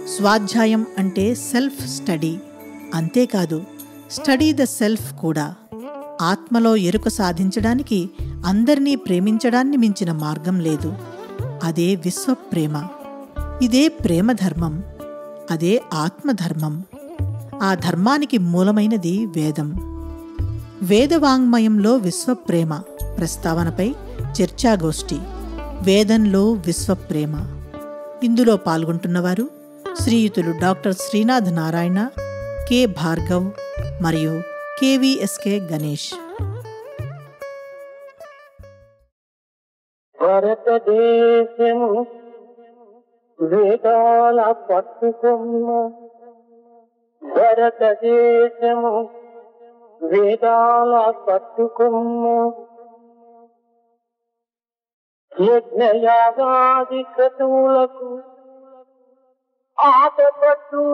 స్వాధ్యాయం అంటే self study అంతేకాదు స్టడీ ద సెల్ఫ్ కూడా ఆత్మలో ఎరుక సాధించడానికి అందరినీ ప్రేమించడాన్ని మించిన మార్గం లేదు అదే విశ్వప్రేమ ఇదే ప్రేమ ధర్మం అదే ఆత్మధర్మం ఆ ధర్మానికి మూలమైనది వేదం వేదవాంగ్మయంలో విశ్వప్రేమ ప్రస్తావనపై చర్చాగోష్ఠి వేదంలో విశ్వప్రేమ ఇందులో పాల్గొంటున్నవారు శ్రీయుతులు డాక్టర్ శ్రీనాథ్ నారాయణ కె భార్గవ్ మరియు కేవీఎస్కే గణేష్ భారతదేశము వేదాల పట్టుకొమ్మ భారతదేశము వేదాల పట్టుకొమ్మ యజ్ఞయాగాది క్రతువులకు ఆటపట్టు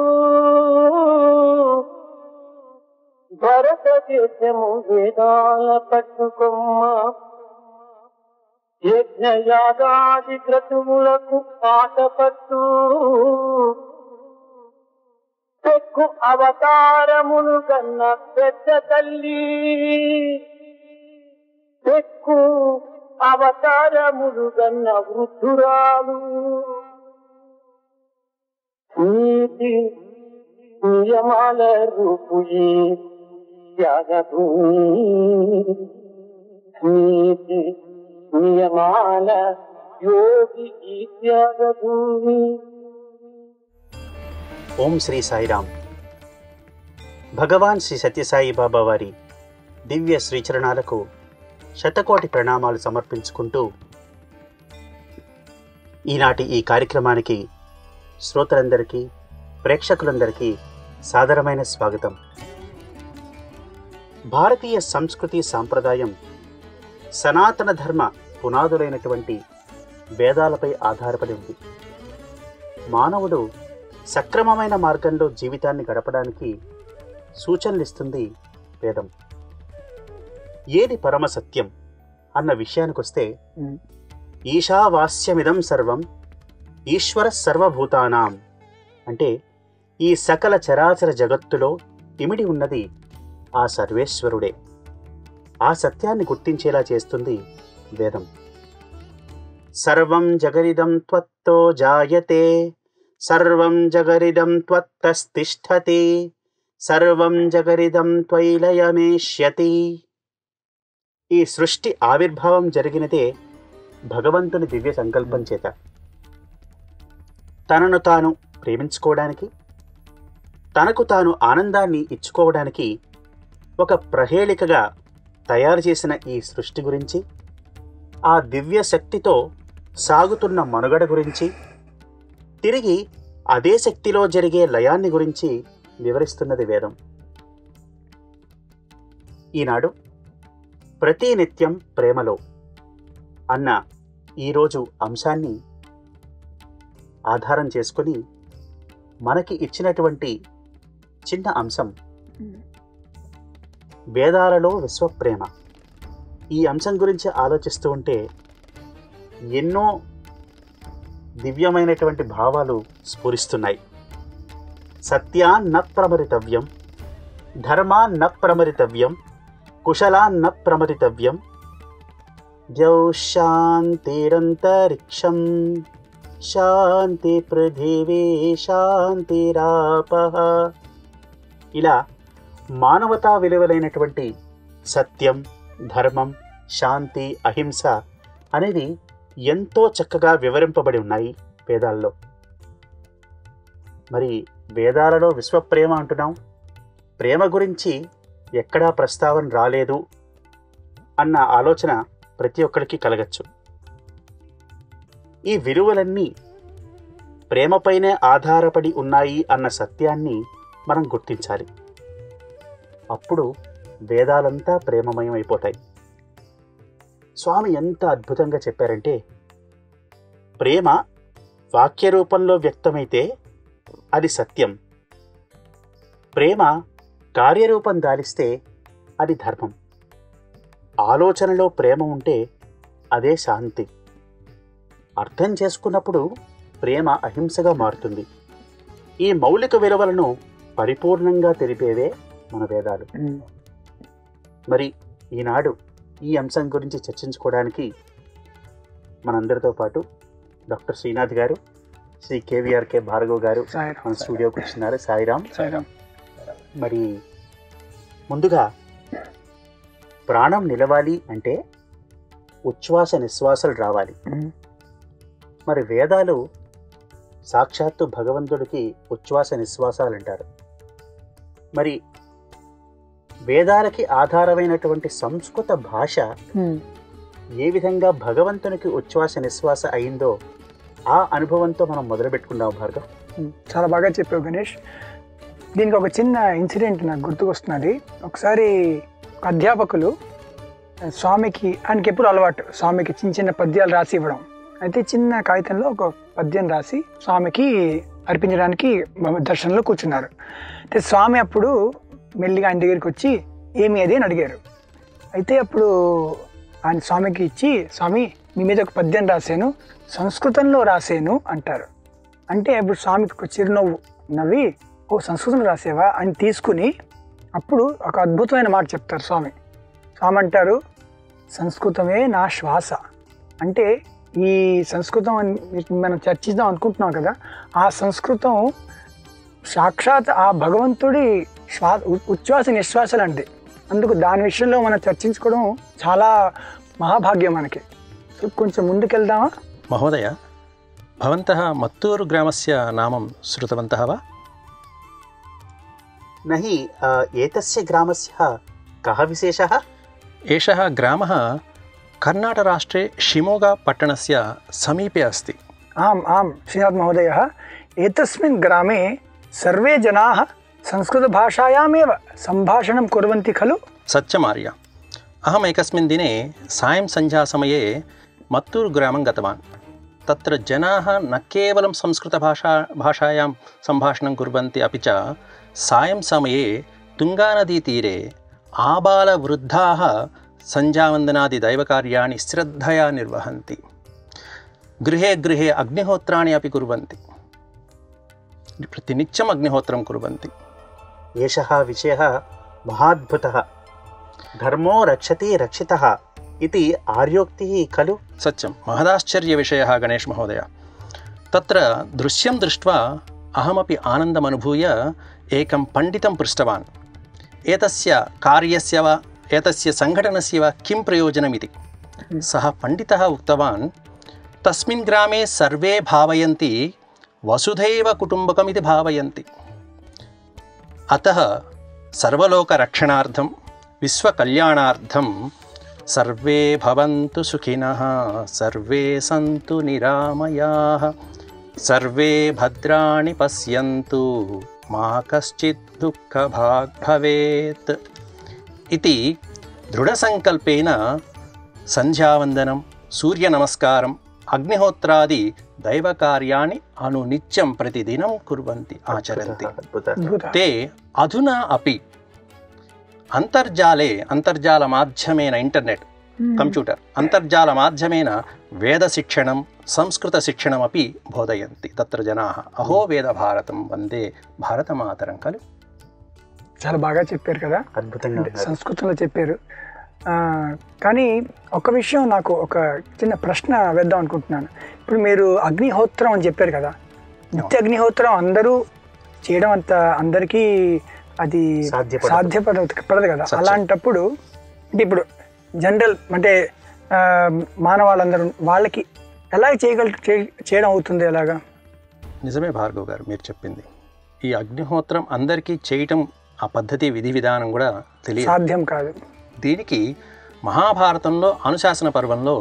భారతదేశము వేదాల పట్టుకొమ్మ యజ్ఞయాగాది క్రతువులకు ఆటపట్టు పెక్కు అవతారములు కన్న పెద్ద తల్లి పెక్కు అవతారములు కన్న వృద్ధురాలు నీతి నియమాల రూపుయే త్యాగభూమి నీతి నియమాల యోగి ఈ త్యాగభూమి ఓం శ్రీ సాయిరామ్ భగవాన్ శ్రీ సత్యసాయి బాబా వారి దివ్య శ్రీచరణాలకు శతకోటి ప్రణామాలు సమర్పించుకుంటూ ఈనాటి ఈ కార్యక్రమానికి శ్రోతలందరికీ ప్రేక్షకులందరికీ సాదరమైన స్వాగతం భారతీయ సంస్కృతి సాంప్రదాయం సనాతన ధర్మ పునాదులైనటువంటి వేదాలపై ఆధారపడి ఉంది మానవుడు సక్రమమైన మార్గంలో జీవితాన్ని గడపడానికి సూచనలిస్తుంది వేదం ఏది పరమ సత్యం అన్న విషయానికొస్తే ఈశావాస్యమిదం సర్వం ఈశ్వర సర్వభూతానాం అంటే ఈ సకల చరాచర జగత్తులో ఇమిడి ఉన్నది ఆ సర్వేశ్వరుడే ఆ సత్యాన్ని గుర్తించేలా చేస్తుంది వేదం సర్వం జగరిదం త్వత్తో జాయతే సర్వం జగరిదం త్వత్తస్థిష్టతి సర్వం జగరిదం త్వైలయమేష్యతి ఈ సృష్టి ఆవిర్భావం జరిగినదే భగవంతుని దివ్య సంకల్పం చేత తనను తాను ప్రేమించుకోవడానికి తనకు తాను ఆనందాన్ని ఇచ్చుకోవడానికి ఒక ప్రహేళికగా తయారు చేసిన ఈ సృష్టి గురించి ఆ దివ్య శక్తితో సాగుతున్న మనుగడ గురించి తిరిగి అదే శక్తిలో జరిగే లయాన్ని గురించి వివరిస్తున్నది వేదం ఈనాడు ప్రతి నిత్యం ప్రేమలో అన్న ఈరోజు అంశాన్ని ఆధారం చేసుకొని మనకి ఇచ్చినటువంటి చిన్న అంశం వేదాలలో విశ్వప్రేమ ఈ అంశం గురించి ఆలోచిస్తూ ఉంటే ఎన్నో దివ్యమైనటువంటి భావాలు స్ఫురిస్తున్నాయి సత్యాన్న ప్రమరితవ్యం ధర్మాన్న ప్రమరితవ్యం కుశలాన్న ప్రమరితవ్యం ద్యౌ శాంతిరంతరిక్షం శాంతి పృథివీ శాంతిరాప ఇలా మానవతా విలువలైనటువంటి సత్యం ధర్మం శాంతి అహింస అనేది ఎంతో చక్కగా వివరింపబడి ఉన్నాయి వేదాల్లో మరి వేదాలలో విశ్వప్రేమ అంటున్నాం ప్రేమ గురించి ఎక్కడా ప్రస్తావన రాలేదు అన్న ఆలోచన ప్రతి ఒక్కరికి కలగచ్చు ఈ విలువలన్నీ ప్రేమపైనే ఆధారపడి ఉన్నాయి అన్న సత్యాన్ని మనం గుర్తించాలి అప్పుడు వేదాలంతా ప్రేమమయం అయిపోతాయి స్వామి ఎంత అద్భుతంగా చెప్పారంటే ప్రేమ వాక్య రూపంలో వ్యక్తమైతే అది సత్యం ప్రేమ కార్యరూపం దాలిస్తే అది ధర్మం ఆలోచనలో ప్రేమ ఉంటే అదే శాంతి అర్థం చేసుకున్నప్పుడు ప్రేమ అహింసగా మారుతుంది ఈ మౌలిక విలువలను పరిపూర్ణంగా తెలిపేవే మన వేదాలు ఉమ్. మరి ఈనాడు ఈ అంశం గురించి చర్చించుకోవడానికి మనందరితో పాటు డాక్టర్ శ్రీనాథ్ గారు శ్రీ కేవీఆర్కే భార్గవ్ గారు సాయిరామ్. మన స్టూడియోకి వచ్చినారు సాయిరామ్ సాయిరామ్. మరి ముందుగా ప్రాణం నిలవాలి అంటే ఉచ్ఛ్వాస నిశ్వాసాలు రావాలి ఉమ్. మరి వేదాలు సాక్షాత్తు భగవంతుడికి ఉచ్ఛ్వాస నిశ్వాసాలు అంటారు మరి వేదాలకి ఆధారమైనటువంటి సంస్కృత భాష ఉమ్. ఏ విధంగా భగవంతునికి ఉచ్ఛ్వాస నిశ్వాస అయిందో ఆ అనుభవంతో మనం మొదలు పెట్టుకుందాం భార్గవ్ ఉమ్. చాలా బాగా చెప్పావు గణేష్ దీనికి ఒక చిన్న ఇన్సిడెంట్ నాకు గుర్తుకొస్తున్నది ఒకసారి ఒక అధ్యాపకులు ఆ, స్వామికి ఆయనకి ఎప్పుడు అలవాటు స్వామికి చిన్న చిన్న పద్యాలు రాసి ఇవ్వడం అయితే చిన్న కాగితంలో ఒక పద్యం రాసి స్వామికి అర్పించడానికి దర్శనంలో కూర్చున్నారు అయితే స్వామి అప్పుడు మెల్లిగా ఆయన దగ్గరికి వచ్చి ఏమి అది అని అడిగారు అయితే అప్పుడు ఆయన స్వామికి ఇచ్చి స్వామి మీ మీద ఒక పద్యం రాశాను సంస్కృతంలో రాశాను అంటారు అంటే ఇప్పుడు స్వామికి ఒక చిరునవ్వు నవ్వి ఓ సంస్కృతం రాసేవా అని తీసుకుని అప్పుడు ఒక అద్భుతమైన మాట చెప్తారు స్వామి స్వామి అంటారు సంస్కృతమే నా శ్వాస అంటే ఈ సంస్కృతం అని మనం చర్చిద్దాం అనుకుంటున్నాం కదా ఆ సంస్కృతం సాక్షాత్ ఆ భగవంతుడి శ్వా ఉ- ఉచ్ఛ్వాస నిశ్వాసాలు అంటే అందుకు దాని విషయంలో మనం చర్చించుకోవడం చాలా మహాభాగ్యం మనకి సో కొంచెం ముందుకెళ్దామా महोदय भवन्तः मत्तूरु ग्रामस्य नामं श्रुतवन्तः वा నహి ఆ, ఏతస్య గ్రామస్య కः విశేషः एषः ग्रामः कर्नाटकराष्ट्रे शिमोगापट्टणस्य समीपे अस्ति आम् आं श्रीनाथ महोदयः एतस्मिन् ग्रामे सर्वे जनाः संस्कृतभाषायामेव सम्भाषणं कुर्वन्ति खलु सत्यमार्य अहम् एकस्मिन् दिने सायं सन्ध्यासमये मत्तूरु ग्रामं गतवान् तत्र जनाः न केवलं संस्कृतभाषा भाषायां सम्भाषणं कुर्वन्ति अपि च सायं समये तुङ्गानदीतीरे आबालवृद्धाः सञ्जावन्दनादिदैवकार्याणि श्रद्धया निर्वहन्ति गृहे गृहे अग्निहोत्राणि अपि कुर्वन्ति प्रतिनित्यम् अग्निहोत्रं कुर्वन्ति ఏషः విషయः మహాద్భుతः ధర్మో రక్షతి రక్షితः ఇది ఆర్యోక్తిः ఖలు सत्यं महदाश्चर्यविषयः गणेशमहोदय तत्र दृश्यं दृष्ट्वा अहमपि आनन्दमनुभूय एकं पण्डितं पृष्टवान् एतस्य कार्यस्य वा एतस्य सङ्घटनस्य वा किं प्रयोजनमिति सः पण्डितः उक्तवान् तस्मिन् ग्रामे सर्वे भावयन्ति वसुधैव कुटुम्बकमिति भावयन्ति अतः सर्वलोकरक्षणार्थं विश्वकल्याणार्थं सर्वे भवन्तु सुखिनः सर्वे सन्तु निरामयाः सर्वे भद्राणि पश्यन्तु मा कश्चित् दुःखभाग् भवेत् इति दृढसङ्कल्पेन सन्ध्यावन्दनं सूर्यनमस्कारम् अग्निहोत्रादि दैवकार्याणि अनुनित्यं प्रतिदिनं कुर्वन्ति आचरन्ति అద్భుత अद्भुतः ते अधुना अपि अन्तर्जाले अन्तर्जालमाध्यमेन इण्टर्नेट् कम्प्यूटर् अन्तर्जालमाध्यमेन वेदशिक्षणं संस्कृतशिक्षणमपि बोधयन्ति तत्र जनाः अहो वेदभारतं वन्दे भारतमातरं खलु చాలా బాగా చెప్పారు కదా అద్భుతంగా అంటే ఉన్నారు. సంస్కృతంలో చెప్పారు ఆ, కానీ ఒక విషయం నాకు ఒక చిన్న ప్రశ్న వేద్దాం అనుకుంటున్నాను ఇప్పుడు మీరు అగ్నిహోత్రం అని చెప్పారు కదా నిత్య అగ్నిహోత్రం అందరూ చేయడం అంత అందరికీ అది సాధ్యపడదు. సాధ్యపడదు పడదు కదా సత్యం. అలాంటప్పుడు అంటే ఇప్పుడు జనరల్ అంటే ఆ, మానవాళ్ళందరూ వాళ్ళకి ఎలా చేయగల చే- చేయడం అవుతుంది ఎలాగా నిజమే భార్గవ్ గారు మీరు చెప్పింది ఈ అగ్నిహోత్రం అందరికీ చేయటం ఆ పద్ధతి విధి విధానం కూడా తెలియదు సాధ్యం కాదు దీనికి మహాభారతంలో అనుశాసన పర్వంలో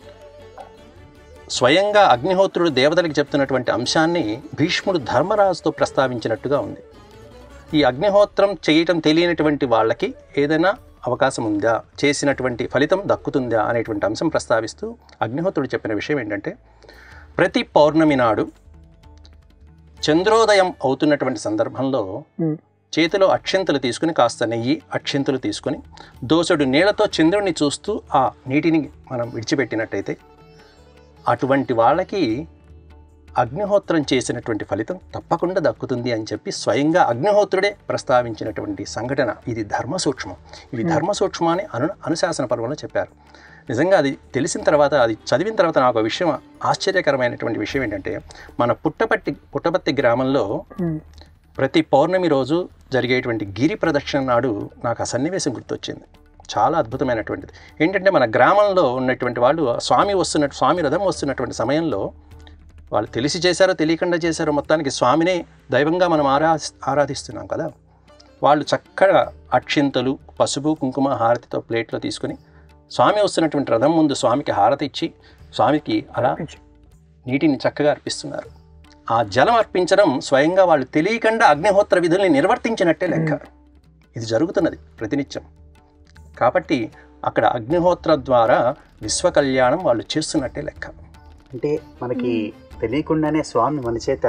స్వయంగా అగ్నిహోత్రుడు దేవతలకు చెప్తున్నటువంటి అంశాన్ని భీష్ముడు ధర్మరాజుతో ప్రస్తావించినట్టుగా ఉంది ఈ అగ్నిహోత్రం చేయటం తెలియనటువంటి వాళ్ళకి ఏదైనా అవకాశం ఉందా చేసినటువంటి ఫలితం దక్కుతుందా అనేటువంటి అంశం ప్రస్తావిస్తూ అగ్నిహోత్రుడు చెప్పిన విషయం ఏంటంటే ప్రతి పౌర్ణమి నాడు చంద్రోదయం అవుతున్నటువంటి సందర్భంలో ఉమ్. చేతిలో అక్షింతలు తీసుకుని కాస్త నెయ్యి అక్షింతలు తీసుకుని దోసెడు నీళ్లతో చంద్రుడిని చూస్తూ ఆ నీటిని మనం విడిచిపెట్టినట్టయితే అటువంటి వాళ్ళకి అగ్నిహోత్రం చేసినటువంటి ఫలితం తప్పకుండా దక్కుతుంది అని చెప్పి స్వయంగా అగ్నిహోత్రుడే ప్రస్తావించినటువంటి సంఘటన ఇది ధర్మ సూక్ష్మం ఇది ధర్మ సూక్ష్మాన్ని అను అనుశాసన పర్వంలో చెప్పారు నిజంగా అది తెలిసిన తర్వాత అది చదివిన తర్వాత నాకు ఒక విషయం ఆశ్చర్యకరమైనటువంటి విషయం ఏంటంటే మన పుట్టపట్టి పుట్టపత్తి గ్రామంలో ఉమ్, ప్రతి పౌర్ణమి రోజు జరిగేటువంటి గిరి ప్రదక్షిణ నాడు నాకు ఆ సన్నివేశం గుర్తొచ్చింది చాలా అద్భుతమైనటువంటిది ఏంటంటే మన గ్రామంలో ఉన్నటువంటి వాళ్ళు ఆ స్వామి వస్తున్నట్టు స్వామి రథం వస్తున్నటువంటి సమయంలో వాళ్ళు తెలిసి చేశారో తెలియకుండా చేశారో మొత్తానికి స్వామినే దైవంగా మనం ఆరా ఆరాధిస్తున్నాం కదా వాళ్ళు చక్కగా అక్షింతలు పసుపు కుంకుమ హారతితో ప్లేట్లో తీసుకుని స్వామి వస్తున్నటువంటి రథం ముందు స్వామికి హారతి ఇచ్చి స్వామికి అలా నీటిని చక్కగా అర్పిస్తున్నారు ఆ జలం అర్పించడం స్వయంగా వాళ్ళు తెలియకుండా అగ్నిహోత్ర విధుల్ని నిర్వర్తించినట్టే లెక్క ఇది జరుగుతున్నది ప్రతినిత్యం కాబట్టి అక్కడ అగ్నిహోత్ర ద్వారా విశ్వ కళ్యాణం వాళ్ళు చేస్తున్నట్టే లెక్క అంటే మనకి తెలియకుండానే స్వామి మన చేత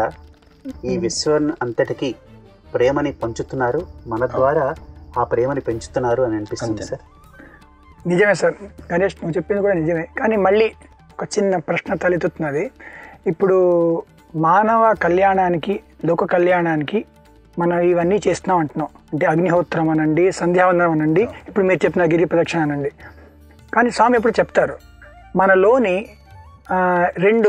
ఈ విశ్వం అంతటికి ప్రేమని పంచుతున్నారు మన ద్వారా ఆ ప్రేమని పెంచుతున్నారు అని అనిపిస్తుంది అంతే. సార్ నిజమే సార్ గణేష్ నువ్వు చెప్పింది కూడా నిజమే కానీ మళ్ళీ ఒక చిన్న ప్రశ్న తలెత్తుతున్నది ఇప్పుడు మానవ కళ్యాణానికి లోక కళ్యాణానికి మనం ఇవన్నీ చేస్తున్నాం అంటున్నాం అంటే అగ్నిహోత్రం అనండి సంధ్యావందనం అనండి ఇప్పుడు మీరు చెప్పిన గిరి ప్రదక్షిణ అనండి కానీ స్వామి ఎప్పుడు చెప్తారు మనలోని ఆ, రెండు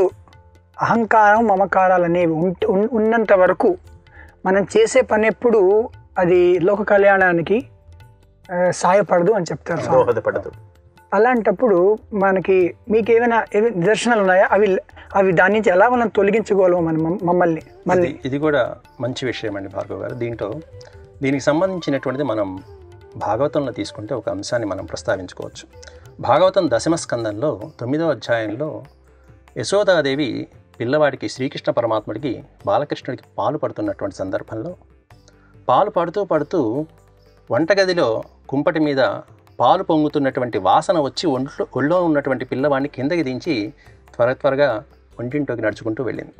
అహంకారం మమకారాలు అనేవి ఉంట- ఉన్- ఉన్నంత వరకు మనం చేసే పని ఎప్పుడు అది లోక కళ్యాణానికి ఆ, సాయపడదు అని చెప్తారు స్వామి దోహదపడదు అలాంటప్పుడు మనకి మీకు ఏమైనా ఏవి నిదర్శనాలు ఉన్నాయా అవి అవి దాని నుంచి ఎలా మనం తొలగించుకోవాలో మన మమ్మల్ని మళ్ళీ ఇది ఇది కూడా మంచి విషయం అండి భార్గవ్ గారు దీంట్లో దీనికి సంబంధించినటువంటిది మనం భాగవతంలో తీసుకుంటే ఒక అంశాన్ని మనం ప్రస్తావించుకోవచ్చు భాగవతం దశమ స్కందంలో తొమ్మిదవ అధ్యాయంలో యశోదాదేవి పిల్లవాడికి శ్రీకృష్ణ పరమాత్ముడికి బాలకృష్ణుడికి పాలు పడుతున్నటువంటి సందర్భంలో పాలు పడుతూ పడుతూ వంటగదిలో కుంపటి మీద పాలు పొంగుతున్నటువంటి వాసన వచ్చి ఒంట్లో ఒళ్ళో ఉన్నటువంటి పిల్లవాడిని కిందకి దించి త్వర త్వరగా వంటింట్లోకి నడుచుకుంటూ వెళ్ళింది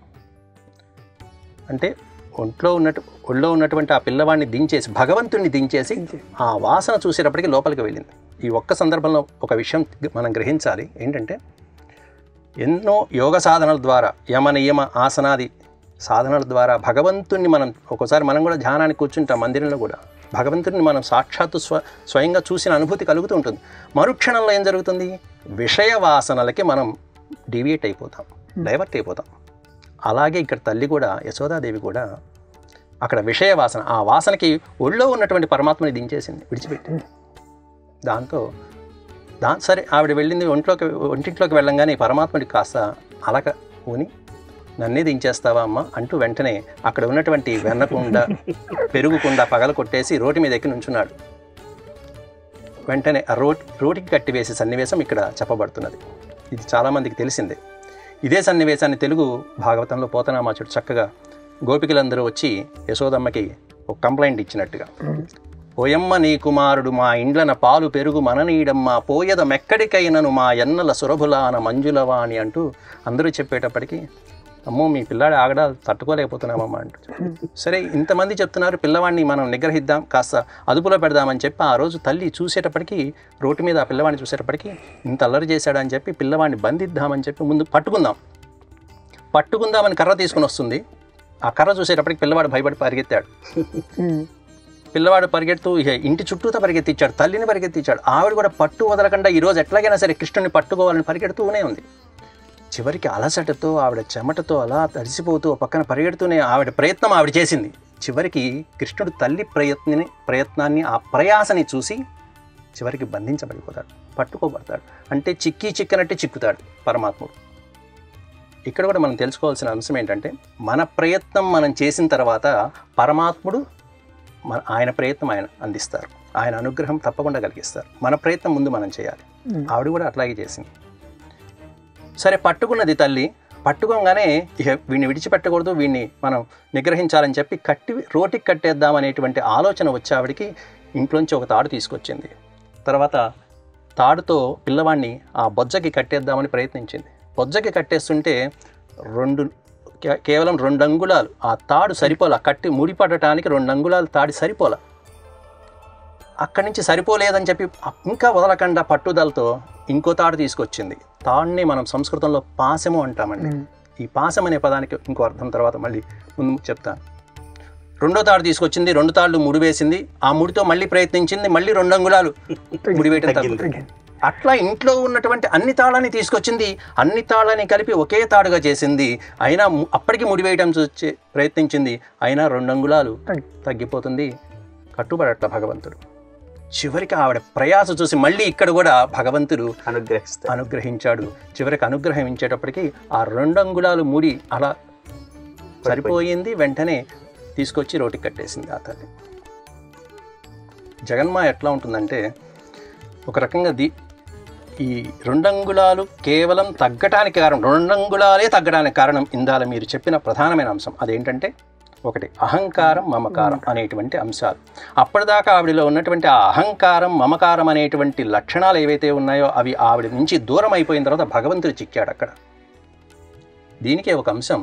అంటే ఒంట్లో ఉన్నట్టు ఒళ్ళో ఉన్నటువంటి ఆ పిల్లవాడిని దించేసి భగవంతుణ్ణి దించేసి ఆ వాసన చూసేటప్పటికి లోపలికి వెళ్ళింది ఈ ఒక్క సందర్భంలో ఒక విషయం మనం గ్రహించాలి ఏంటంటే ఎన్నో యోగ సాధనల ద్వారా యమ నియమ ఆసనాది సాధనల ద్వారా భగవంతుణ్ణి మనం ఒక్కోసారి మనం కూడా ధ్యానానికి కూర్చుంటాం మందిరంలో కూడా భగవంతుడిని మనం సాక్షాత్తు స్వ స్వయంగా చూసిన అనుభూతి కలుగుతూ ఉంటుంది మరుక్షణంలో ఏం జరుగుతుంది విషయ వాసనలకి మనం డివియేట్ అయిపోతాం డైవర్ట్ అయిపోతాం అలాగే ఇక్కడ తల్లి కూడా యశోదాదేవి కూడా అక్కడ విషయ వాసన ఆ వాసనకి ఒళ్ళో ఉన్నటువంటి పరమాత్మని దించేసింది విడిచిపెట్టింది దాంతో దా సరే ఆవిడ వెళ్ళింది ఒంట్లోకి ఒంటింట్లోకి వెళ్ళంగానే పరమాత్ముడికి కాస్త అలక ఊని నన్నే దించేస్తావా అమ్మ అంటూ వెంటనే అక్కడ ఉన్నటువంటి వెన్నకుండ పెరుగుకుండ పగల కొట్టేసి రోటి మీద ఎక్కి నుంచున్నాడు వెంటనే ఆ రోటి రోటికి కట్టివేసే సన్నివేశం ఇక్కడ చెప్పబడుతున్నది ఇది చాలామందికి తెలిసిందే ఇదే సన్నివేశాన్ని తెలుగు భాగవతంలో పోతనామాచుడు చక్కగా గోపికలందరూ వచ్చి యశోదమ్మకి ఒక కంప్లైంట్ ఇచ్చినట్టుగా ఓయమ్మ నీ కుమారుడు మా ఇండ్లన పాలు పెరుగు మననీయడమ్మ పోయద మెక్కడికైనను మా ఎన్నల సురభులాన మంజులవాణి అంటూ అందరూ చెప్పేటప్పటికి అమ్మో మీ పిల్లాడి ఆగడా తట్టుకోలేకపోతున్నామమ్మా అంటూ సరే ఇంతమంది చెప్తున్నారు పిల్లవాడిని మనం నిగ్రహిద్దాం కాస్త అదుపులో పెడదామని చెప్పి ఆ రోజు తల్లి చూసేటప్పటికి రోడ్డు మీద ఆ పిల్లవాడిని చూసేటప్పటికి ఇంత అల్లరి చేశాడని చెప్పి పిల్లవాడిని బంధిద్దామని చెప్పి ముందు పట్టుకుందాం పట్టుకుందామని కర్ర తీసుకుని వస్తుంది ఆ కర్ర చూసేటప్పటికి పిల్లవాడు భయపడి పరిగెత్తాడు పిల్లవాడు పరిగెడుతూ ఇక ఇంటి చుట్టూతో పరిగెత్తిచ్చాడు తల్లిని పరిగెత్తిచ్చాడు ఆవిడ కూడా పట్టు వదలకుండా ఈరోజు ఎట్లాగైనా సరే కృష్ణుని పట్టుకోవాలని పరిగెడుతూనే ఉంది చివరికి అలసటతో ఆవిడ చెమటతో అలా తడిసిపోతూ ఓ పక్కన పరిగెడుతూనే ఆవిడ ప్రయత్నం ఆవిడ చేసింది చివరికి కృష్ణుడు తల్లి ప్రయత్ని ప్రయత్నాన్ని ఆ ప్రయాసని చూసి చివరికి బంధించబడిపోతాడు పట్టుకోబడతాడు అంటే చిక్కి చిక్కనట్టే చిక్కుతాడు పరమాత్ముడు ఇక్కడ కూడా మనం తెలుసుకోవాల్సిన అంశం ఏంటంటే మన ప్రయత్నం మనం చేసిన తర్వాత పరమాత్ముడు మన ఆయన ప్రయత్నం ఆయన అందిస్తారు ఆయన అనుగ్రహం తప్పకుండా కలిగిస్తారు మన ప్రయత్నం ముందు మనం చేయాలి ఆవిడ కూడా అట్లాగే చేసింది సరే పట్టుకున్నది తల్లి పట్టుకోగానే ఇక వీడిని విడిచిపెట్టకూడదు వీడిని మనం నిగ్రహించాలని చెప్పి కట్టి రోటికి కట్టేద్దాం అనేటువంటి ఆలోచన వచ్చి ఆవిడికి ఇంట్లోంచి ఒక తాడు తీసుకొచ్చింది తర్వాత తాడుతో పిల్లవాడిని ఆ బొజ్జకి కట్టేద్దామని ప్రయత్నించింది బొజ్జకి కట్టేస్తుంటే రెండు కే- కేవలం రెండు అంగుళాలు ఆ తాడు సరిపోలా కట్టి ముడిపడటానికి రెండు అంగుళాలు తాడి సరిపోలా అక్కడి నుంచి సరిపోలేదని చెప్పి ఇంకా వదలకుండా పట్టుదలతో ఇంకో తాడు తీసుకొచ్చింది తాడుని మనం సంస్కృతంలో పాశము అంటామండి ఈ పాశం అనే పదానికి ఇంకో అర్థం తర్వాత మళ్ళీ ముందు చెప్తాను రెండో తాడు తీసుకొచ్చింది రెండు తాళ్ళు ముడి వేసింది ఆ ముడితో మళ్ళీ ప్రయత్నించింది మళ్ళీ రెండు అంగుళాలు ముడి వేయటం తగ్గింది. తగ్గుతుంది అట్లా ఇంట్లో ఉన్నటువంటి అన్ని తాళాన్ని తీసుకొచ్చింది అన్ని తాళాన్ని కలిపి ఒకే తాడుగా చేసింది అయినా ము- అప్పటికి ముడివేయడం చూచే ప్రయత్నించింది అయినా రెండు అంగుళాలు తగ్గి- తగ్గిపోతుంది కట్టుబడట్ల భగవంతుడు చివరికి ఆవిడ ప్రయాస చూసి మళ్ళీ ఇక్కడ కూడా భగవంతుడు అనుగ్రహిస్తారు అనుగ్రహించాడు చివరికి అనుగ్రహించేటప్పటికి ఆ రెండు అంగుళాలు ముడి అలా సరిపోయింది వెంటనే తీసుకొచ్చి రోటికి కట్టేసింది ఆ తల్లి జగన్మా ఎట్లా ఉంటుందంటే ఒక రకంగా ది ఈ రెండంగుళాలు కేవలం తగ్గటానికి కారణం రెండంగుళాలే తగ్గడానికి కారణం ఇందాల మీరు చెప్పిన ప్రధానమైన అంశం అదేంటంటే ఒకటి అహంకారం మమకారం అనేటువంటి అంశాలు అప్పటిదాకా ఆవిడలో ఉన్నటువంటి ఆ అహంకారం మమకారం అనేటువంటి లక్షణాలు ఏవైతే ఉన్నాయో అవి ఆవిడ నుంచి దూరం అయిపోయిన తర్వాత భగవంతుడు చిక్కాడు అక్కడ దీనికే ఒక అంశం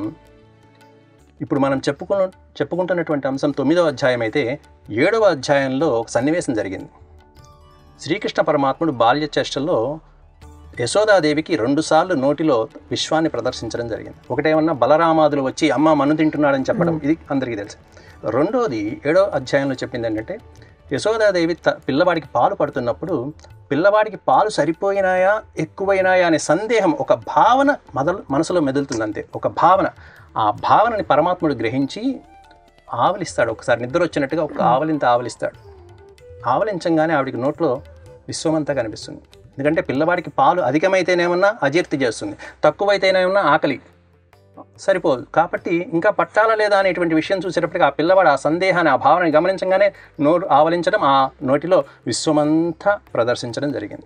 ఇప్పుడు మనం చెప్పుకు చెప్పుకుంటున్నటువంటి అంశం తొమ్మిదవ అధ్యాయం అయితే ఏడవ అధ్యాయంలో ఒక సన్నివేశం జరిగింది శ్రీకృష్ణ పరమాత్ముడు బాల్య చేష్టల్లో యశోదాదేవికి రెండుసార్లు నోటిలో విశ్వాన్ని ప్రదర్శించడం జరిగింది ఒకటేమన్నా బలరామాదులు వచ్చి అమ్మ మన్ను తింటున్నాడని చెప్పడం ఇది అందరికీ తెలుసు రెండోది ఏడో అధ్యాయంలో చెప్పింది ఏంటంటే యశోదాదేవి త పిల్లవాడికి పాలు పడుతున్నప్పుడు పిల్లవాడికి పాలు సరిపోయినాయా ఎక్కువైనాయా అనే సందేహం ఒక భావన మొదలు మనసులో మెదులుతుంది అంతే ఒక భావన ఆ భావనని పరమాత్ముడు గ్రహించి ఆవలిస్తాడు ఒకసారి నిద్ర వచ్చినట్టుగా ఒక ఆవలింత ఆవలిస్తాడు ఆవలించంగానే ఆవిడికి నోట్లో విశ్వమంతా కనిపిస్తుంది ఎందుకంటే పిల్లవాడికి పాలు అధికమైతేనేమన్నా అజీర్తి చేస్తుంది తక్కువైతేనేమన్నా ఆకలి సరిపోదు కాబట్టి ఇంకా పట్టాలా లేదా అనేటువంటి విషయం చూసేటప్పటికి ఆ పిల్లవాడు ఆ సందేహాన్ని ఆ భావనని గమనించగానే నోరు ఆవలించడం ఆ నోటిలో విశ్వమంతా ప్రదర్శించడం జరిగింది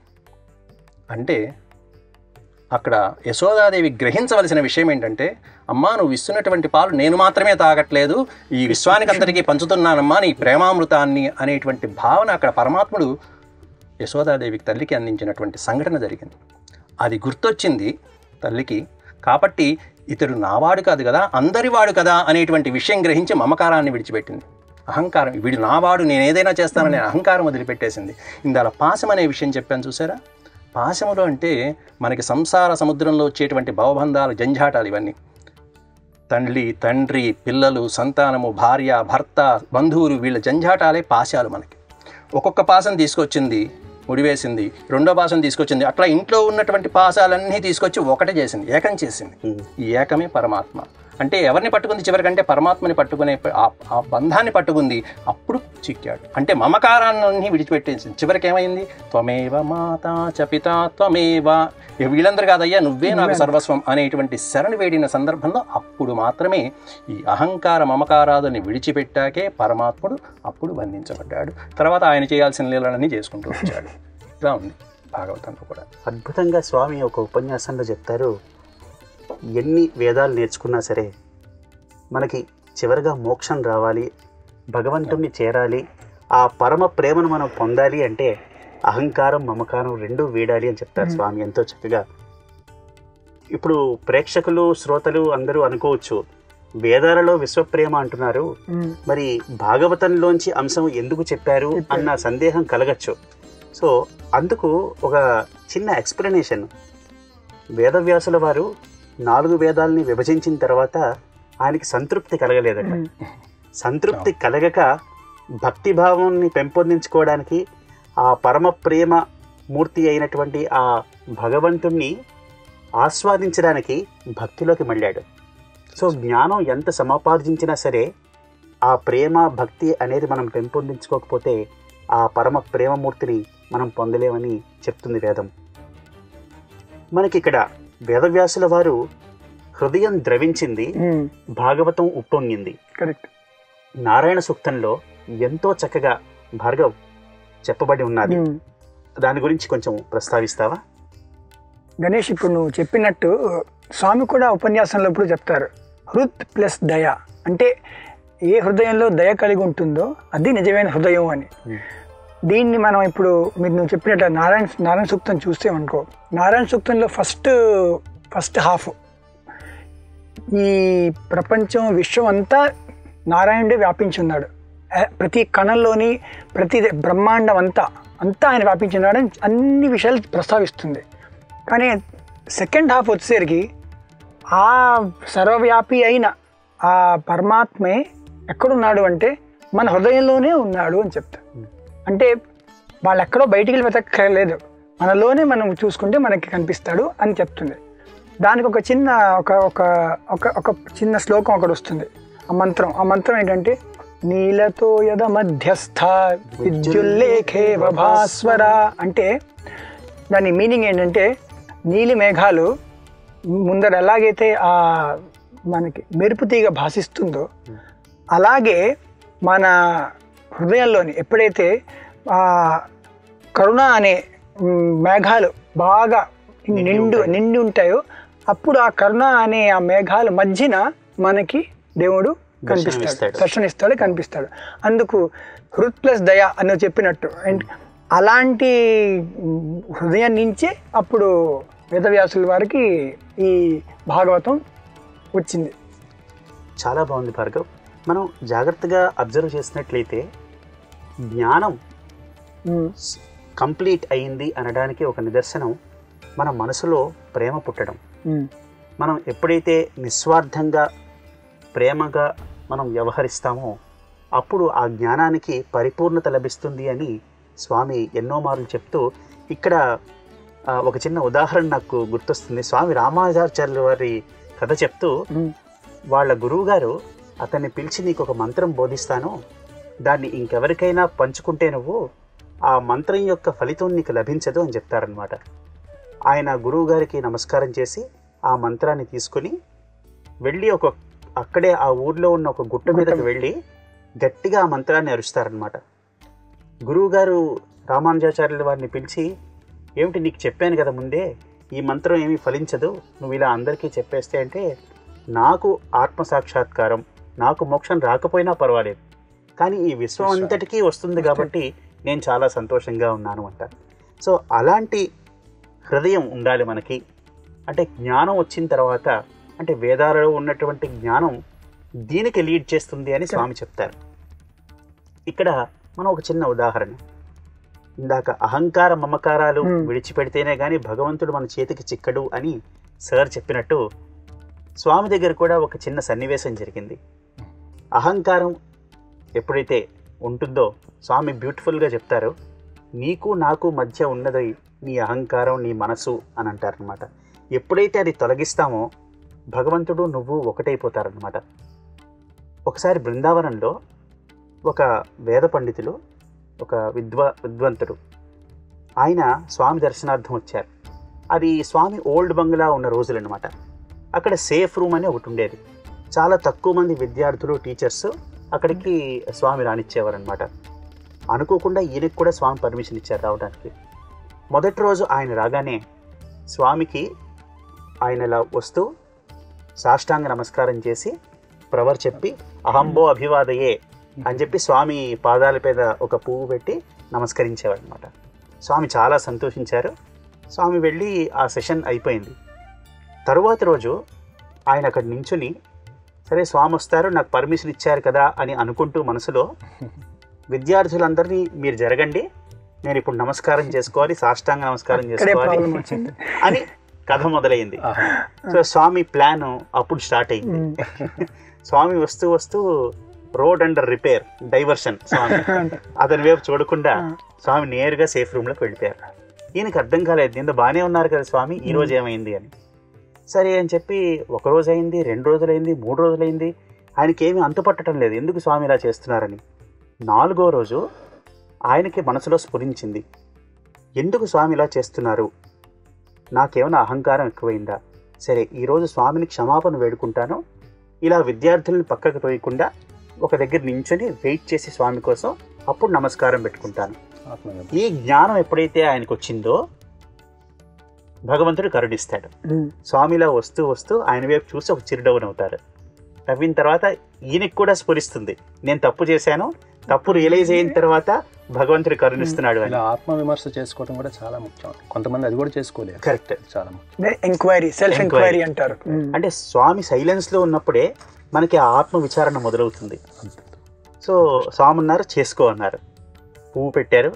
అంటే అక్కడ యశోదాదేవి గ్రహించవలసిన విషయం ఏంటంటే అమ్మా నువ్వు ఇస్తున్నటువంటి పాలు నేను మాత్రమే తాగట్లేదు ఈ విశ్వానికి అందరికీ పంచుతున్నానమ్మా నీ ప్రేమామృతాన్ని అనేటువంటి భావన అక్కడ పరమాత్ముడు యశోదాదేవికి తల్లికి అందించినటువంటి సంఘటన జరిగింది అది గుర్తొచ్చింది తల్లికి కాబట్టి ఇతడు నావాడు కాదు కదా అందరివాడు కదా అనేటువంటి విషయం గ్రహించి మమకారాన్ని విడిచిపెట్టింది అహంకారం వీడు నావాడు నేను ఏదైనా చేస్తాననే అహంకారం వదిలిపెట్టేసింది ఇందాల పాశం అనే విషయం చెప్పాను చూసారా పాశములు అంటే మనకి సంసార సముద్రంలో వచ్చేటువంటి భవబంధాలు జంజాటాలు ఇవన్నీ తల్లి తండ్రి పిల్లలు సంతానము భార్య భర్త బంధువులు వీళ్ళ జంజాటాలే పాశాలు మనకి ఒక్కొక్క పాసం తీసుకొచ్చింది ముడివేసింది రెండో పాసం తీసుకొచ్చింది అట్లా ఇంట్లో ఉన్నటువంటి పాసాలన్నీ తీసుకొచ్చి ఒకటే చేసింది ఏకం చేసింది ఉమ్. ఈ ఏకమే పరమాత్మ అంటే ఎవరిని పట్టుకుంది చివరికంటే పరమాత్మని పట్టుకునే ఆ- ఆ బంధాన్ని పట్టుకుంది అప్పుడు చిక్కాడు అంటే మమకారాన్ని విడిచిపెట్టేసింది చివరికి ఏమైంది త్వమేవ మాతా చ పితా త్వమేవ ఇక వీళ్ళందరూ కాదయ్యా నువ్వే నాకు సర్వస్వం అనేటువంటి శరణి వేడిన సందర్భంలో అప్పుడు మాత్రమే ఈ అహంకార మమకారాదుని విడిచిపెట్టాకే పరమాత్ముడు అప్పుడు బంధించబడ్డాడు తర్వాత ఆయన చేయాల్సిన లీలలన్నీ చేసుకుంటూ వచ్చాడు ఇలా ఉంది భాగవతంలో కూడా అద్భుతంగా స్వామి ఒక ఉపన్యాసంలో చెప్తారు ఎన్ని వేదాలు నేర్చుకున్నా సరే మనకి చివరిగా మోక్షం రావాలి భగవంతుణ్ణి చేరాలి ఆ పరమ ప్రేమను మనం పొందాలి అంటే అహంకారం మమకారం రెండూ వీడాలి అని చెప్తారు స్వామి ఎంతో చక్కగా ఇప్పుడు ప్రేక్షకులు శ్రోతలు అందరూ అనుకోవచ్చు వేదాలలో విశ్వప్రేమ అంటున్నారు ఉమ్, మరి భాగవతంలోంచి అంశం ఎందుకు చెప్పారు అన్న సందేహం కలగచ్చు సో అందుకు ఒక చిన్న ఎక్స్ప్లెనేషన్ వేదవ్యాసుల వారు నాలుగు వేదాలని విభజించిన తర్వాత ఆయనకి సంతృప్తి కలగలేదట ఉమ్, సంతృప్తి కలగక భక్తిభావాన్ని పెంపొందించుకోవడానికి ఆ పరమ ప్రేమ మూర్తి అయినటువంటి ఆ భగవంతుణ్ణి ఆస్వాదించడానికి భక్తిలోకి మళ్ళాడు సో జ్ఞానం ఎంత సమాపార్జించినా సరే ఆ ప్రేమ భక్తి అనేది మనం పెంపొందించుకోకపోతే ఆ పరమ ప్రేమమూర్తిని మనం పొందలేమని చెప్తుంది వేదం మనకి ఇక్కడ వేదవ్యాసుల వారు హృదయం ద్రవించింది ఉమ్, భాగవతం ఉప్పొంగింది కరెక్ట్ నారాయణ సూక్తంలో ఎంతో చక్కగా భార్గవ్ చెప్పబడి ఉన్నది ఉమ్. దాని గురించి కొంచెం ప్రస్తావిస్తావా గణేష్ ఇప్పుడు నువ్వు చెప్పినట్టు స్వామి కూడా ఉపన్యాసంలో ఇప్పుడు చెప్తారు హృద్ ప్లస్ దయ అంటే ఏ హృదయంలో దయ కలిగి ఉంటుందో అది నిజమైన హృదయం అని Hmm. దీన్ని మనం ఇప్పుడు మీరు నువ్వు చెప్పినట్టు నారాయణ నారాయణ సూక్తం చూస్తే అనుకో నారాయణ సూక్తంలో ఫస్ట్ ఫస్ట్ హాఫ్ ఈ ప్రపంచం విశ్వం అంతా నారాయణుడే వ్యాపించి ఉన్నాడు ఆ- ప్రతి కణంలోని ప్రతి బ్రహ్మాండం అంతా అంతా ఆయన వ్యాపించి ఉన్నాడు అని అన్ని విషయాలు ప్రస్తావిస్తుంది కానీ సెకండ్ హాఫ్ వచ్చేసరికి ఆ సర్వవ్యాపి అయిన ఆ పరమాత్మే ఎక్కడున్నాడు అంటే మన హృదయంలోనే ఉన్నాడు అని చెప్తారు అంటే వాళ్ళు ఎక్కడో బయటికి వెళ్ళి వెతక్కర్లేదు మనలోనే మనం చూసుకుంటే మనకి కనిపిస్తాడు అని చెప్తుంది దానికి ఒక చిన్న ఒక ఒక ఒక ఒక చిన్న శ్లోకం ఒకటి వస్తుంది ఆ మంత్రం ఆ మంత్రం ఏంటంటే నీలతో యద మధ్యస్థ విద్యుల్లేఖే భాస్వర అంటే దాని మీనింగ్ ఏంటంటే నీలి మేఘాలు ముందర ఎలాగైతే ఆ మనకి మెరుపు తీగ భాషిస్తుందో అలాగే మన హృదయంలోని ఎప్పుడైతే ఆ కరుణ అనే మ్, మేఘాలు బాగా నిండు నిండి ఉంటాయో అప్పుడు ఆ కరుణ అనే ఆ మేఘాల మధ్యన మనకి దేవుడు కనిపిస్తాడు దర్శనమిస్తాడు. దర్శనిస్తాడు కనిపిస్తాడు అందుకు హృత్ ప్లస్ దయ అని చెప్పినట్టు అండ్ అలాంటి మ్, హృదయం నుంచే అప్పుడు వేదవ్యాసుల వారికి ఈ భాగవతం వచ్చింది చాలా బాగుంది భార్గవ్ మనం జాగ్రత్తగా అబ్జర్వ్ చేసినట్లయితే జ్ఞానం మ్, కంప్లీట్ అయింది అనడానికి ఒక నిదర్శనం మన మనసులో ప్రేమ పుట్టడం మ్, మనం ఎప్పుడైతే నిస్వార్థంగా ప్రేమగా మనం వ్యవహరిస్తామో అప్పుడు ఆ జ్ఞానానికి పరిపూర్ణత లభిస్తుంది అని స్వామి ఎన్నో మార్లు చెప్తూ ఇక్కడ ఆ, ఒక చిన్న ఉదాహరణ నాకు గుర్తొస్తుంది స్వామి రామానుజాచార్యుల వారి కథ చెప్తూ మ్, వాళ్ళ గురువుగారు అతన్ని పిలిచి నీకు ఒక మంత్రం బోధిస్తాను దాన్ని ఇంకెవరికైనా పంచుకుంటే నువ్వు ఆ మంత్రం యొక్క ఫలితం నీకు లభించదు అని చెప్తారనమాట ఆయన గురువు గారికి నమస్కారం చేసి ఆ మంత్రాన్ని తీసుకుని వెళ్ళి ఒక అక్కడే ఆ ఊర్లో ఉన్న ఒక గుట్ట మీదకి వెళ్ళి గట్టిగా ఆ మంత్రాన్ని అరుస్తారనమాట గురువుగారు రామానుజాచార్యుల వారిని పిలిచి ఏమిటి నీకు చెప్పాను కదా ముందే ఈ మంత్రం ఏమీ ఫలించదు నువ్వు ఇలా అందరికీ చెప్పేస్తే అంటే నాకు ఆత్మ సాక్షాత్కారం నాకు మోక్షం రాకపోయినా పర్వాలేదు కానీ ఈ విశ్వం అంతటికీ వస్తుంది కాబట్టి నేను చాలా సంతోషంగా ఉన్నాను అంటారు సో అలాంటి హృదయం ఉండాలి మనకి అంటే జ్ఞానం వచ్చిన తర్వాత అంటే వేదాలలో ఉన్నటువంటి జ్ఞానం దీనికి లీడ్ చేస్తుంది అని స్వామి చెప్తారు ఇక్కడ మనం ఒక చిన్న ఉదాహరణ ఇందాక అహంకార మమకారాలు Hmm. విడిచిపెడితేనే కానీ భగవంతుడు మన చేతికి చిక్కడు అని సార్ చెప్పినట్టు స్వామి దగ్గర కూడా ఒక చిన్న సన్నివేశం జరిగింది అహంకారం ఎప్పుడైతే ఉంటుందో స్వామి బ్యూటిఫుల్గా చెప్తారు నీకు నాకు మధ్య ఉన్నది నీ అహంకారం నీ మనసు అని అంటారనమాట ఎప్పుడైతే అది తొలగిస్తామో భగవంతుడు నువ్వు ఒకటైపోతారనమాట ఒకసారి బృందావనంలో ఒక వేద పండితులు ఒక విద్వ విద్వంతుడు ఆయన స్వామి దర్శనార్థం వచ్చారు అది స్వామి ఓల్డ్ బంగ్లా ఉన్న రోజులు అనమాట అక్కడ సేఫ్ రూమ్ అని ఒకటి ఉండేది చాలా తక్కువ మంది విద్యార్థులు టీచర్స్ అక్కడికి స్వామి రానిచ్చేవారు అనమాట అనుకోకుండా ఈయనకి కూడా స్వామి పర్మిషన్ ఇచ్చారు రావడానికి మొదటి రోజు ఆయన రాగానే స్వామికి ఆయన ఇలా వస్తూ సాష్టాంగ నమస్కారం చేసి ప్రవర్ చెప్పి అహంబో అభివాదయే అని చెప్పి స్వామి పాదాల మీద ఒక పువ్వు పెట్టి నమస్కరించేవాడు అనమాట స్వామి చాలా సంతోషించారు స్వామి వెళ్ళి ఆ సెషన్ అయిపోయింది తరువాత రోజు ఆయన అక్కడ నించుని సరే స్వామి వస్తారు నాకు పర్మిషన్ ఇచ్చారు కదా అని అనుకుంటూ మనసులో విద్యార్థులందరినీ మీరు జరగండి నేను ఇప్పుడు నమస్కారం చేసుకోవాలి సాష్టాంగ నమస్కారం ఇక్కడే చేసుకోవాలి ప్రాబ్లం వచ్చింది అని కథ మొదలైంది ఆహా. సో స్వామి ప్లాన్ అప్పుడు స్టార్ట్ అయింది మ్, స్వామి వస్తూ వస్తూ road under repair diversion Swami అతని వైపు చూడకుండా స్వామి నేరుగా సేఫ్ రూమ్ లోకి వెళ్ళిపోయారు ఈయనకి అర్థం కాలేదు నిన్న బాగానే ఉన్నారు కదా స్వామి ఈ రోజు ఏమైంది అని సరే అని చెప్పి ఒక రోజు అయింది రెండు రోజులైంది మూడు రోజులైంది ఆయనకి ఏమీ అంతుపట్టడం లేదు ఎందుకు స్వామి ఇలా చేస్తున్నారని నాలుగో రోజు ఆయనకి మనసులో స్ఫురించింది ఎందుకు స్వామి ఇలా చేస్తున్నారు నాకేమైనా అహంకారం ఎక్కువైందా సరే ఈరోజు స్వామిని క్షమాపణ వేడుకుంటాను ఇలా విద్యార్థులను పక్కకు తోయకుండా ఒక దగ్గర నించొని వెయిట్ చేసి స్వామి కోసం అప్పుడు నమస్కారం పెట్టుకుంటాను ఆత్మవిమర్శ. ఈ జ్ఞానం ఎప్పుడైతే ఆయనకు వచ్చిందో భగవంతుడు కరుణిస్తాడు మ్, స్వామిలా వస్తూ వస్తూ ఆయన వైపు చూసి ఒక చిరుడవును అవుతారు నవ్విన తర్వాత ఈయనకి కూడా స్ఫురిస్తుంది నేను తప్పు చేశాను తప్పు రియలైజ్ అయిన తర్వాత భగవంతుడు కరుణిస్తున్నాడు అని ఇలా ఆత్మవిమర్శ చేసుకోవడం కూడా చాలా ముఖ్యం కొంతమంది అది కూడా చేసుకోలేరు కరెక్ట్ చాలా ముఖ్యం అదే ఎంక్వైరీ సెల్ఫ్ Enquiry. ఎంక్వైరీ అంటారు మ్, అంటే స్వామి సైలెన్స్ లో ఉన్నప్పుడే మనకి ఆ ఆత్మ విచారణ మొదలవుతుంది సో స్వామి ఉన్నారు చేసుకో అన్నారు పువ్వు పెట్టారు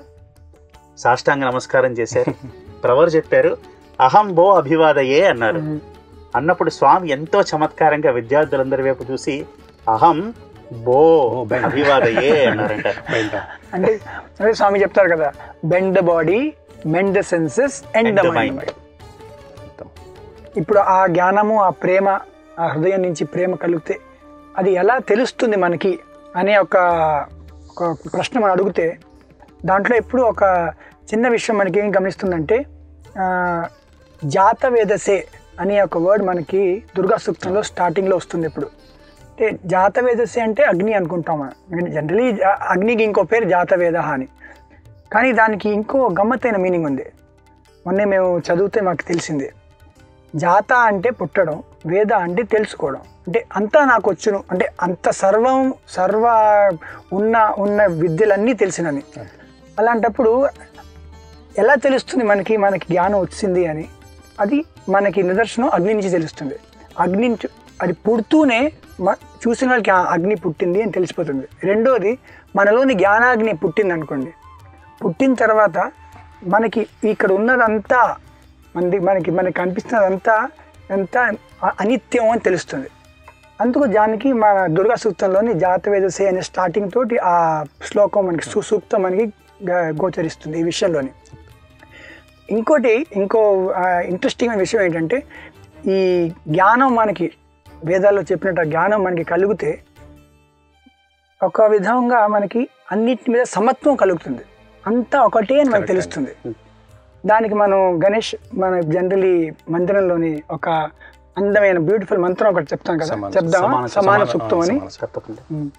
సాష్టాంగ నమస్కారం చేశారు ప్రవర్ చెప్పారు అహం బో అభివాదయే అన్నారు మ్, అన్నప్పుడు స్వామి ఎంతో చమత్కారంగా విద్యార్థులందరి వైపు చూసి అహం బో ఓ, బెండ్. అభివాదయే అన్నారంట బయట అంటే అదే స్వామి చెప్తారు కదా bend the body mend the senses end the And the mind mind. ఇప్పుడు ఆ జ్ఞానము ఆ ప్రేమ ఆ హృదయం నుంచి ప్రేమ కలిగితే అది ఎలా తెలుస్తుంది మనకి అనే ఒక ఒక ప్రశ్న మనం అడిగితే దాంట్లో ఎప్పుడు ఒక చిన్న విషయం మనకి ఏం గమనిస్తుందంటే ఆ, జాతవేదసే అనే ఒక వర్డ్ మనకి దుర్గా సూక్తంలో స్టార్టింగ్లో వస్తుంది ఇప్పుడు అంటే జాతవేదసే అంటే అగ్ని అనుకుంటాం మనం జనరలీ అగ్నికి ఇంకో పేరు జాతవేద అని కానీ దానికి ఇంకో గమ్మత్తైన మీనింగ్ ఉంది మొన్నే మేము చదివితే మాకు తెలిసింది జాత అంటే పుట్టడం వేద అంటే తెలుసుకోవడం అంటే అంతా నాకు వచ్చును అంటే అంత సర్వం సర్వ ఉన్న ఉన్న విద్యలన్నీ తెలిసినని అలాంటప్పుడు ఎలా తెలుస్తుంది మనకి మనకి జ్ఞానం వచ్చింది అని అది మనకి నిదర్శనం అగ్ని నుంచి తెలుస్తుంది అగ్ని నుంచి- అది పుడుతూనే మ చూసిన వాళ్ళకి ఆ అగ్ని పుట్టింది అని తెలిసిపోతుంది రెండోది మనలోని జ్ఞానాగ్ని పుట్టింది అనుకోండి పుట్టిన తర్వాత మనకి ఇక్కడ ఉన్నదంతా మనది మనకి మనకి కనిపిస్తున్నదంతా అంతా అ- అనిత్యం అని తెలుస్తుంది అందుకు దానికి మన దుర్గా సూక్తంలోని జాతవేదసే అనే స్టార్టింగ్ తోటి ఆ శ్లోకం మనకి సు- సూక్తం మనకి గ- గోచరిస్తుంది ఈ విషయంలోని ఇంకోటి ఇంకో ఇంట్రెస్టింగ్ విషయం ఏంటంటే ఈ జ్ఞానం మనకి వేదాల్లో చెప్పినట్టు ఆ జ్ఞానం మనకి కలిగితే ఒక విధంగా మనకి అన్నిటి మీద సమత్వం కలుగుతుంది అంతా ఒకటే అని మనకు తెలుస్తుంది దానికి మనం గణేష్ మన జనరలీ మందిరంలోని ఒక అందమైన బ్యూటిఫుల్ మంత్రం ఒకటి చెప్తాం కదా సమాన- చెప్దామా సమాన- సమాన సమాన- సూక్తం అని సమాన- తప్పకుండా ఉమ్.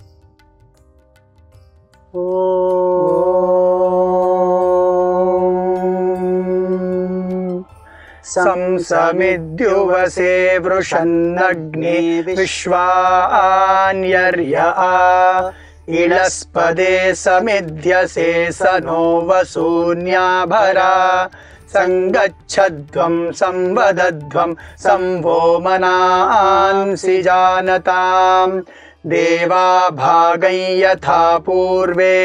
సంసమిద్యువసే వృషన్నగ్ని విశ్వాన్యర్య ఇళస్పదే సమిధ్యసే సనో వసూన్యాభరా సంగచ్చధ్వం సంవదధ్వం సంవో మనాంసి జానతాం దేవా భాగం యథా పూర్వే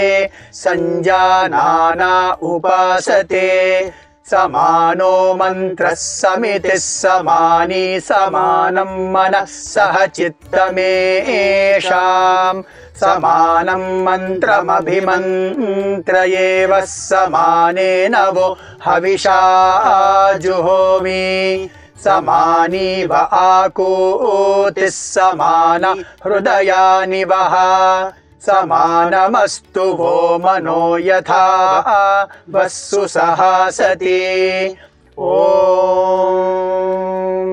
సంజానానా ఉపాసతే సమానో మంత్రः సమితిः సమానీ సమానం మనः సహ చిత్తమేషాం సమానం మంత్రమభిమంత్రయేవ సమానేన वो హవిషా జుహోమి సమానీవ ఆకోతిः సమాన హృదయాని వః సమానమస్తు वो మనో యథా వస్సు సహాసతి ఓం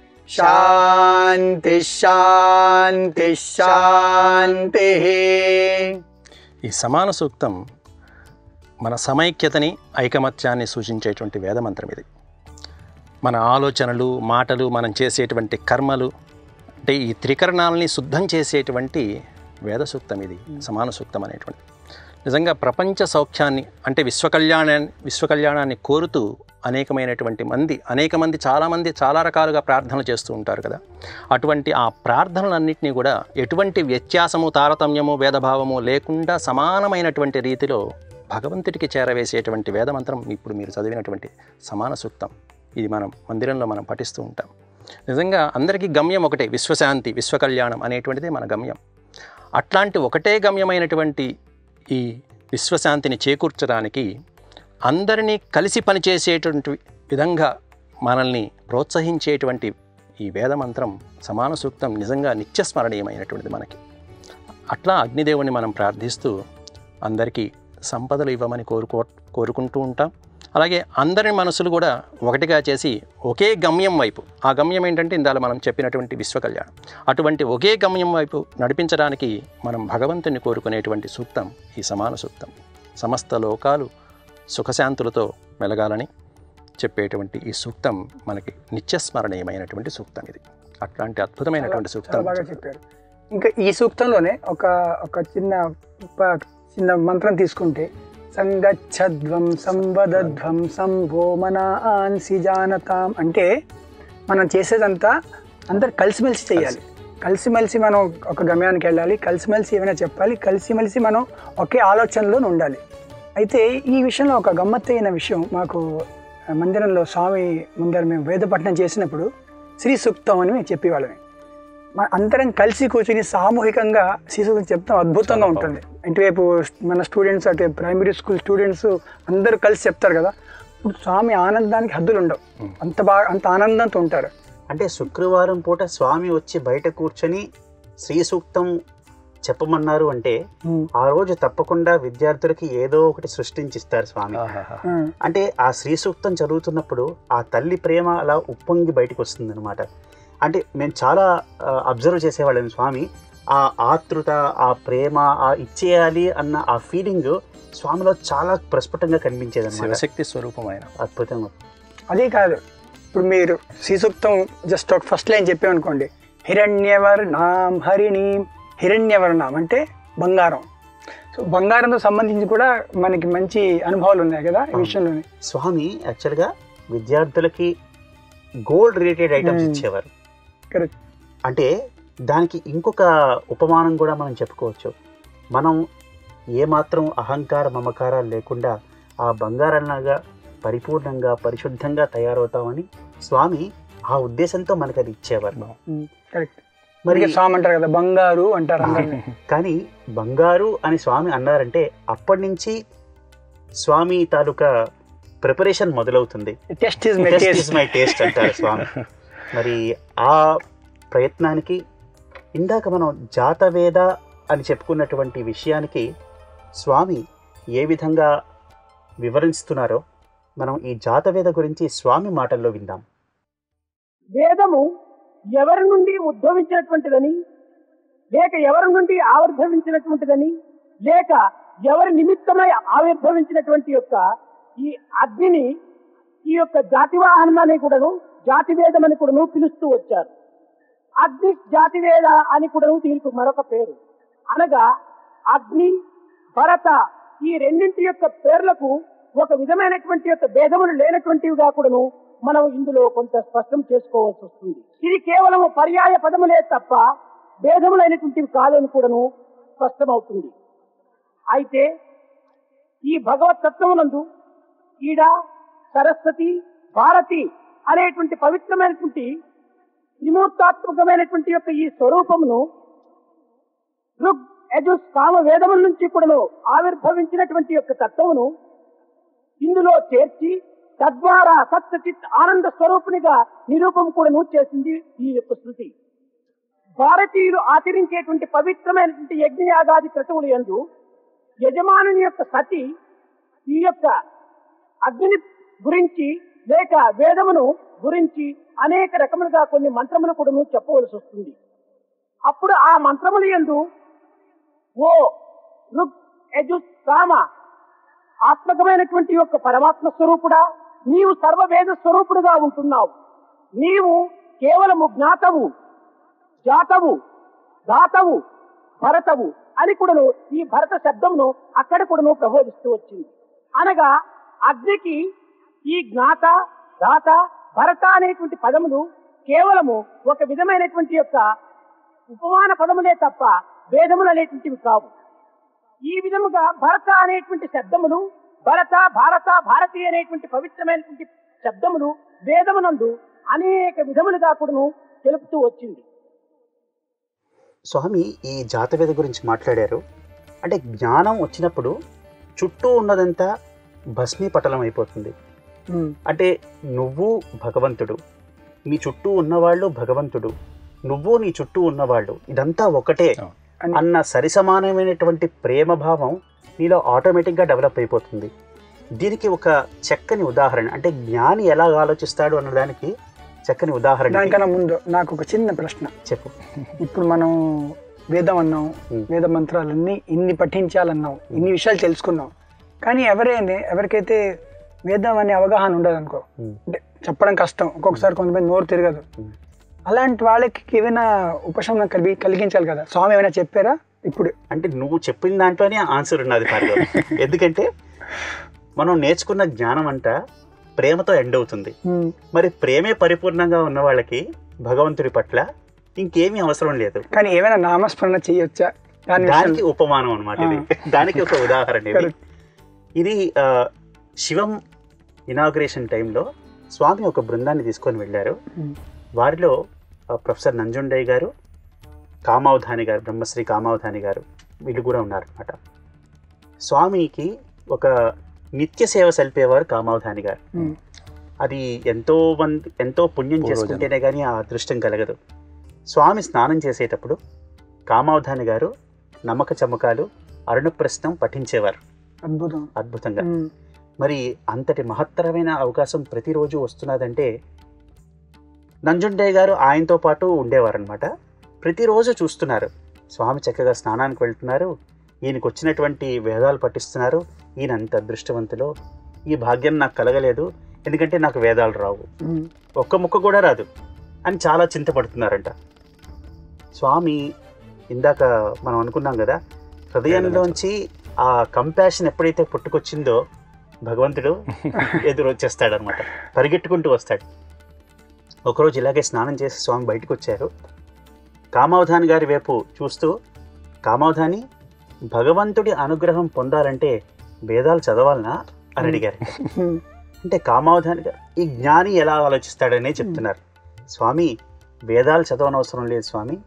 శాంతి శాంతి శాంతి ఈ సమాన సూక్తం మన సమైక్యతని ఐకమత్యాన్ని సూచించేటువంటి వేదమంత్రం ఇది మన ఆలోచనలు మాటలు మనం చేసేటువంటి కర్మలు అంటే ఈ త్రికరణాలని శుద్ధం చేసేటువంటి వేద సూక్తం ఇది సమాన సూక్తం అనేటువంటి నిజంగా ప్రపంచ సౌఖ్యాన్ని అంటే విశ్వకళ్యాణాన్ని విశ్వకళ్యాణాన్ని కోరుతూ అనేకమైనటువంటి మంది అనేక మంది చాలామంది చాలా రకాలుగా ప్రార్థనలు చేస్తూ ఉంటారు కదా అటువంటి ఆ ప్రార్థనలన్నింటినీ కూడా ఎటువంటి వ్యత్యాసము తారతమ్యము భేదభావము లేకుండా సమానమైనటువంటి రీతిలో భగవంతుడికి చేరవేసేటువంటి వేదమంత్రం ఇప్పుడు మీరు చదివినటువంటి సమాన సూక్తం ఇది మనం మందిరంలో మనం పఠిస్తూ ఉంటాం నిజంగా అందరికీ గమ్యం ఒకటే విశ్వశాంతి విశ్వకళ్యాణం అనేటువంటిదే మన గమ్యం అట్లాంటి ఒకటే గమ్యమైనటువంటి ఈ విశ్వశాంతిని చేకూర్చడానికి అందరినీ కలిసి పనిచేసేటువంటి విధంగా మనల్ని ప్రోత్సహించేటువంటి ఈ వేదమంత్రం సమాన సూక్తం నిజంగా నిత్యస్మరణీయమైనటువంటిది మనకి అట్లా అగ్నిదేవుని మనం ప్రార్థిస్తూ అందరికీ సంపదలు ఇవ్వమని కోరుకో కోరుకుంటూ ఉంటాం అలాగే అందరి మనసులు కూడా ఒకటిగా చేసి ఒకే గమ్యం వైపు ఆ గమ్యం ఏంటంటే ఇందాల మనం చెప్పినటువంటి విశ్వకళ్యాణం అటువంటి ఒకే గమ్యం వైపు నడిపించడానికి మనం భగవంతుని కోరుకునేటువంటి సూక్తం ఈ సమాన సూక్తం సమస్త లోకాలు సుఖశాంతులతో మెలగాలని చెప్పేటువంటి ఈ సూక్తం మనకి నిత్యస్మరణీయమైనటువంటి సూక్తం ఇది అట్లాంటి అద్భుతమైనటువంటి చాలా సూక్తం బాగా చెప్పారు ఇంకా ఈ సూక్తంలోనే ఒక ఒక చిన్న ప- చిన్న మంత్రం తీసుకుంటే సంగచ్చధ్వం సంవదధ్వం సంభో మనాన్సి జానతాం అంటే మనం చేసేదంతా అందరు కలిసిమెలిసి చేయాలి కలిసిమెలిసి మనం ఒక గమ్యానికి వెళ్ళాలి కలిసిమెలిసి ఏమైనా చెప్పాలి కలిసిమెలిసి మనం ఒకే ఆలోచనలో ఉండాలి అయితే ఈ విషయంలో ఒక గమ్మత్తైన విషయం మాకు మందిరంలో స్వామి ముందర మేము వేదపట్నం చేసినప్పుడు శ్రీ సూక్తం అని మేము చెప్పేవాళ్ళని మన అందరం కలిసి కూర్చుని సామూహికంగా శ్రీ సూక్తం చెప్తాం అద్భుతంగా ఉంటుంది ఇటువైపు మన స్టూడెంట్స్ అటు ప్రైమరీ స్కూల్ స్టూడెంట్స్ అందరూ కలిసి చెప్తారు కదా ఇప్పుడు స్వామి ఆనందానికి హద్దులు ఉండవు అంత బాగా అంత ఆనందంతో ఉంటారు అంటే శుక్రవారం పూట స్వామి వచ్చి బయట కూర్చొని శ్రీ సూక్తం చెప్పమన్నారు అంటే ఆ రోజు తప్పకుండా విద్యార్థులకి ఏదో ఒకటి సృష్టించిస్తారు స్వామి ఆహాహా. ఉమ్. అంటే ఆ శ్రీ సూక్తం చదువుతున్నప్పుడు ఆ తల్లి ప్రేమ అలా ఉప్పొంగి బయటకు వస్తుంది అనమాట అంటే మేము చాలా అబ్జర్వ్ చేసేవాళ్ళం స్వామి ఆ ఆతృత ఆ ప్రేమ ఆ ఇచ్చేయాలి అన్న ఆ ఫీలింగ్ స్వామిలో చాలా ప్రస్ఫుటంగా కనిపించేది అనమాట శివశక్తి స్వరూపం ఆయన అద్భుతంగా అదే కాదు ఇప్పుడు మీరు శ్రీసూక్తం జస్ట్ ఒక ఫస్ట్ లైన్ చెప్పామనుకోండి హిరణ్యవర్ణాం హరిణీం హిరణ్యవర్ణం అంటే బంగారం సో బంగారంతో సంబంధించి కూడా మనకి మంచి అనుభవాలు ఉన్నాయి కదా ఈ విషయంలోనే స్వామి యాక్చువల్గా విద్యార్థులకి గోల్డ్ రిలేటెడ్ ఐటమ్స్ Hmm. ఇచ్చేవారు కరెక్ట్ అంటే దానికి ఇంకొక ఉపమానం కూడా మనం చెప్పుకోవచ్చు మనం ఏమాత్రం అహంకార మమకారాలు లేకుండా ఆ బంగారంలాగా పరిపూర్ణంగా పరిశుద్ధంగా తయారవుతామని స్వామి ఆ ఉద్దేశంతో మనకు అది ఇచ్చేవారు కరెక్ట్ మరి మరి స్వామి అంటారు కదా బంగారు అంటారు అందరినీ కానీ బంగారు అని స్వామి అన్నారంటే అప్పటి నుంచి స్వామి తాలూకా ప్రిపరేషన్ మొదలవుతుంది test is my taste taste is my taste అంటారు స్వామి మరి ఆ ప్రయత్నానికి ఇందాక మనం జాతవేద అని చెప్పుకున్నటువంటి విషయానికి స్వామి ఏ విధంగా వివరిస్తున్నారో మనం ఈ జాతవేద గురించి స్వామి మాటల్లో విందాం వేదము ఎవరి నుండి ఉద్భవించినటువంటిదని లేక ఎవరి నుండి ఆవిర్భవించినటువంటిదని లేక ఎవరి నిమిత్తమై ఆవిర్భవించినటువంటి యొక్క ఈ అగ్నిని ఈ యొక్క జాతివాహనం అని కూడాను జాతివేదం అని కూడాను పిలుస్తూ వచ్చారు అగ్ని జాతివేద అని కూడాను దీనికి మరొక పేరు అనగా అగ్ని భరత ఈ రెండింటి యొక్క పేర్లకు ఒక విధమైనటువంటి యొక్క భేదములు లేనటువంటివిగా కూడాను మనం ఇందులో కొంత స్పష్టం చేసుకోవాల్సి వస్తుంది ఇది కేవలం పర్యాయ పదములే తప్ప భేదములైనటువంటివి కాదని కూడాను స్పష్టమవుతుంది అయితే ఈ భగవత్ తత్వమునందు ఈడ సరస్వతి భారతి అనేటువంటి పవిత్రమైనటువంటి త్రిమూర్తాత్మకమైనటువంటి యొక్క ఈ స్వరూపమును ఋగ్ యజుస్ కామ వేదముల నుంచి కూడాను ఆవిర్భవించినటువంటి యొక్క తత్వమును ఇందులో చేర్చి తద్వారా సత్యచిత్ ఆనంద స్వరూపునిగా నిరూపం కూడాను చేసింది ఈ యొక్క శృతి భారతీయులు ఆచరించేటువంటి పవిత్రమైనటువంటి యజ్ఞయాగాది క్రతువులు యందు యజమానుని యొక్క సతి ఈ యొక్క అగ్ని గురించి లేక వేదమును గురించి అనేక రకములుగా కొన్ని మంత్రములు కూడాను చెప్పవలసి వస్తుంది అప్పుడు ఆ మంత్రములు యందు ఓ రుక్ యజుస్ కామ ఆత్మకమైనటువంటి యొక్క పరమాత్మ స్వరూపుడా నీవు సర్వవేద స్వరూపుడుగా ఉంటున్నావు నీవు కేవలము జ్ఞాతవు జాతవు దాతవు భరతవు అని కూడాను ఈ భరత శబ్దమును అక్కడ కూడాను ప్రబోధిస్తూ వచ్చింది అనగా అగ్నికి ఈ జ్ఞాత దాత భరత అనేటువంటి పదములు కేవలము ఒక విధమైనటువంటి యొక్క ఉపమాన పదములే తప్ప వేదములు అనేటువంటివి కావు ఈ విధముగా భరత అనేటువంటి శబ్దములు భరత భారత భారతి అనేటువంటి పవిత్రమైనటువంటి శబ్దములు వేదమునందు అనేక విధములుగా కూడాను తెలుపుతూ వచ్చింది స్వామి ఈ జాతవేద గురించి మాట్లాడారు అంటే జ్ఞానం వచ్చినప్పుడు చుట్టూ ఉన్నదంతా భస్మీపటలం అయిపోతుంది ఉమ్. అంటే నువ్వు భగవంతుడు నీ చుట్టూ ఉన్నవాళ్ళు భగవంతుడు నువ్వు నీ చుట్టూ ఉన్నవాళ్ళు ఇదంతా ఒకటే అని అన్న సరిసమానమైనటువంటి ప్రేమ భావం నీలో ఆటోమేటిక్గా డెవలప్ అయిపోతుంది దీనికి ఒక చక్కని ఉదాహరణ అంటే జ్ఞాని ఎలా ఆలోచిస్తాడు అన్నదానికి చక్కని ఉదాహరణ ఇది. దానికన్నా ముందు నాకు ఒక చిన్న ప్రశ్న చెప్పు ఇప్పుడు మనం వేదం అన్నాం ఉమ్. వేద మంత్రాలన్నీ ఇన్ని పఠించాలన్నాం ఇన్ని విషయాలు తెలుసుకున్నాం కానీ ఎవరైనా ఎవరికైతే వేదం అనే అవగాహన ఉండదు అనుకో ఉమ్. అంటే చెప్పడం కష్టం ఒక్కొక్కసారి కొంతమంది నోరు తిరగదు ఉమ్. అలాంటి వాళ్ళకి ఏమైనా ఉపశమనం కలిగి కలిగించాలి కదా స్వామి ఏమైనా చెప్పారా ఇప్పుడు అంటే నువ్వు చెప్పిన దాంట్లోనే ఆన్సర్ ఉన్నది భార్గవ్ ఎందుకంటే మనం నేర్చుకున్న జ్ఞానం అంట ప్రేమతో ఎండ్ అవుతుంది ఉమ్, మరి ప్రేమే పరిపూర్ణంగా ఉన్న వాళ్ళకి భగవంతుడి పట్ల ఇంకేమీ అవసరం లేదు కానీ ఏమైనా నామస్మరణ చేయొచ్చా దాని దానికి విషయంలో- ఉపమానం అనమాట ఇది దానికి ఒక ఉదాహరణ ఇది Correct. ఇది ఆ, శివం ఇనాగ్రేషన్ టైంలో స్వామి ఒక బృందాన్ని తీసుకొని వెళ్ళారు ఉమ్, వారిలో ఆ, ప్రొఫెసర్ నంజుండయ్య గారు కామావధాని గారు బ్రహ్మశ్రీ కామావధాని గారు వీళ్ళు కూడా ఉన్నారన్నమాట స్వామికి ఒక నిత్య సేవ సలిపేవారు కామావధాని గారు ఉమ్. అది ఎంతో మంది ఎంతో పుణ్యం పూర్వజన్మ. చేసుకుంటేనే కానీ ఆ అదృష్టం కలగదు స్వామి స్నానం చేసేటప్పుడు కామావధాని గారు నమ్మక చమకాలు అరుణప్రశ్నం పఠించేవారు అద్భుతం అద్భుతంగా ఉమ్. మరి అంతటి మహత్తరమైన అవకాశం ప్రతిరోజు వస్తున్నదంటే నంజుండయ్య గారు ఆయనతో పాటు ఉండేవారనమాట ప్రతిరోజు చూస్తున్నారు స్వామి చక్కగా స్నానానికి వెళ్తున్నారు ఈయనకు వచ్చినటువంటి వేదాలు పఠిస్తున్నారు ఈయన అంత అదృష్టవంతులో ఈ భాగ్యం నాకు కలగలేదు ఎందుకంటే నాకు వేదాలు రావు ఉమ్. ఒక్క ముక్క కూడా రాదు అని చాలా చింతపడుతున్నారంట స్వామి ఇందాక మనం అనుకున్నాం కదా హృదయంలోంచి ఆ కంపాషన్ ఎప్పుడైతే పుట్టుకొచ్చిందో భగవంతుడు ఎదురు వచ్చేస్తాడనమాట పరిగెట్టుకుంటూ వస్తాడు ఒకరోజు ఇలాగే స్నానం చేసి స్వామి బయటకు వచ్చారు కామావధాని గారి వైపు చూస్తూ కామావధాని భగవంతుడి అనుగ్రహం పొందాలంటే వేదాలు చదవాలనా అని అడిగారు ఉమ్. అంటే కామావధాని గారు ఈ జ్ఞాని ఎలా ఆలోచిస్తాడనే చెప్తున్నారు స్వామి వేదాలు చదవనవసరం లేదు స్వామి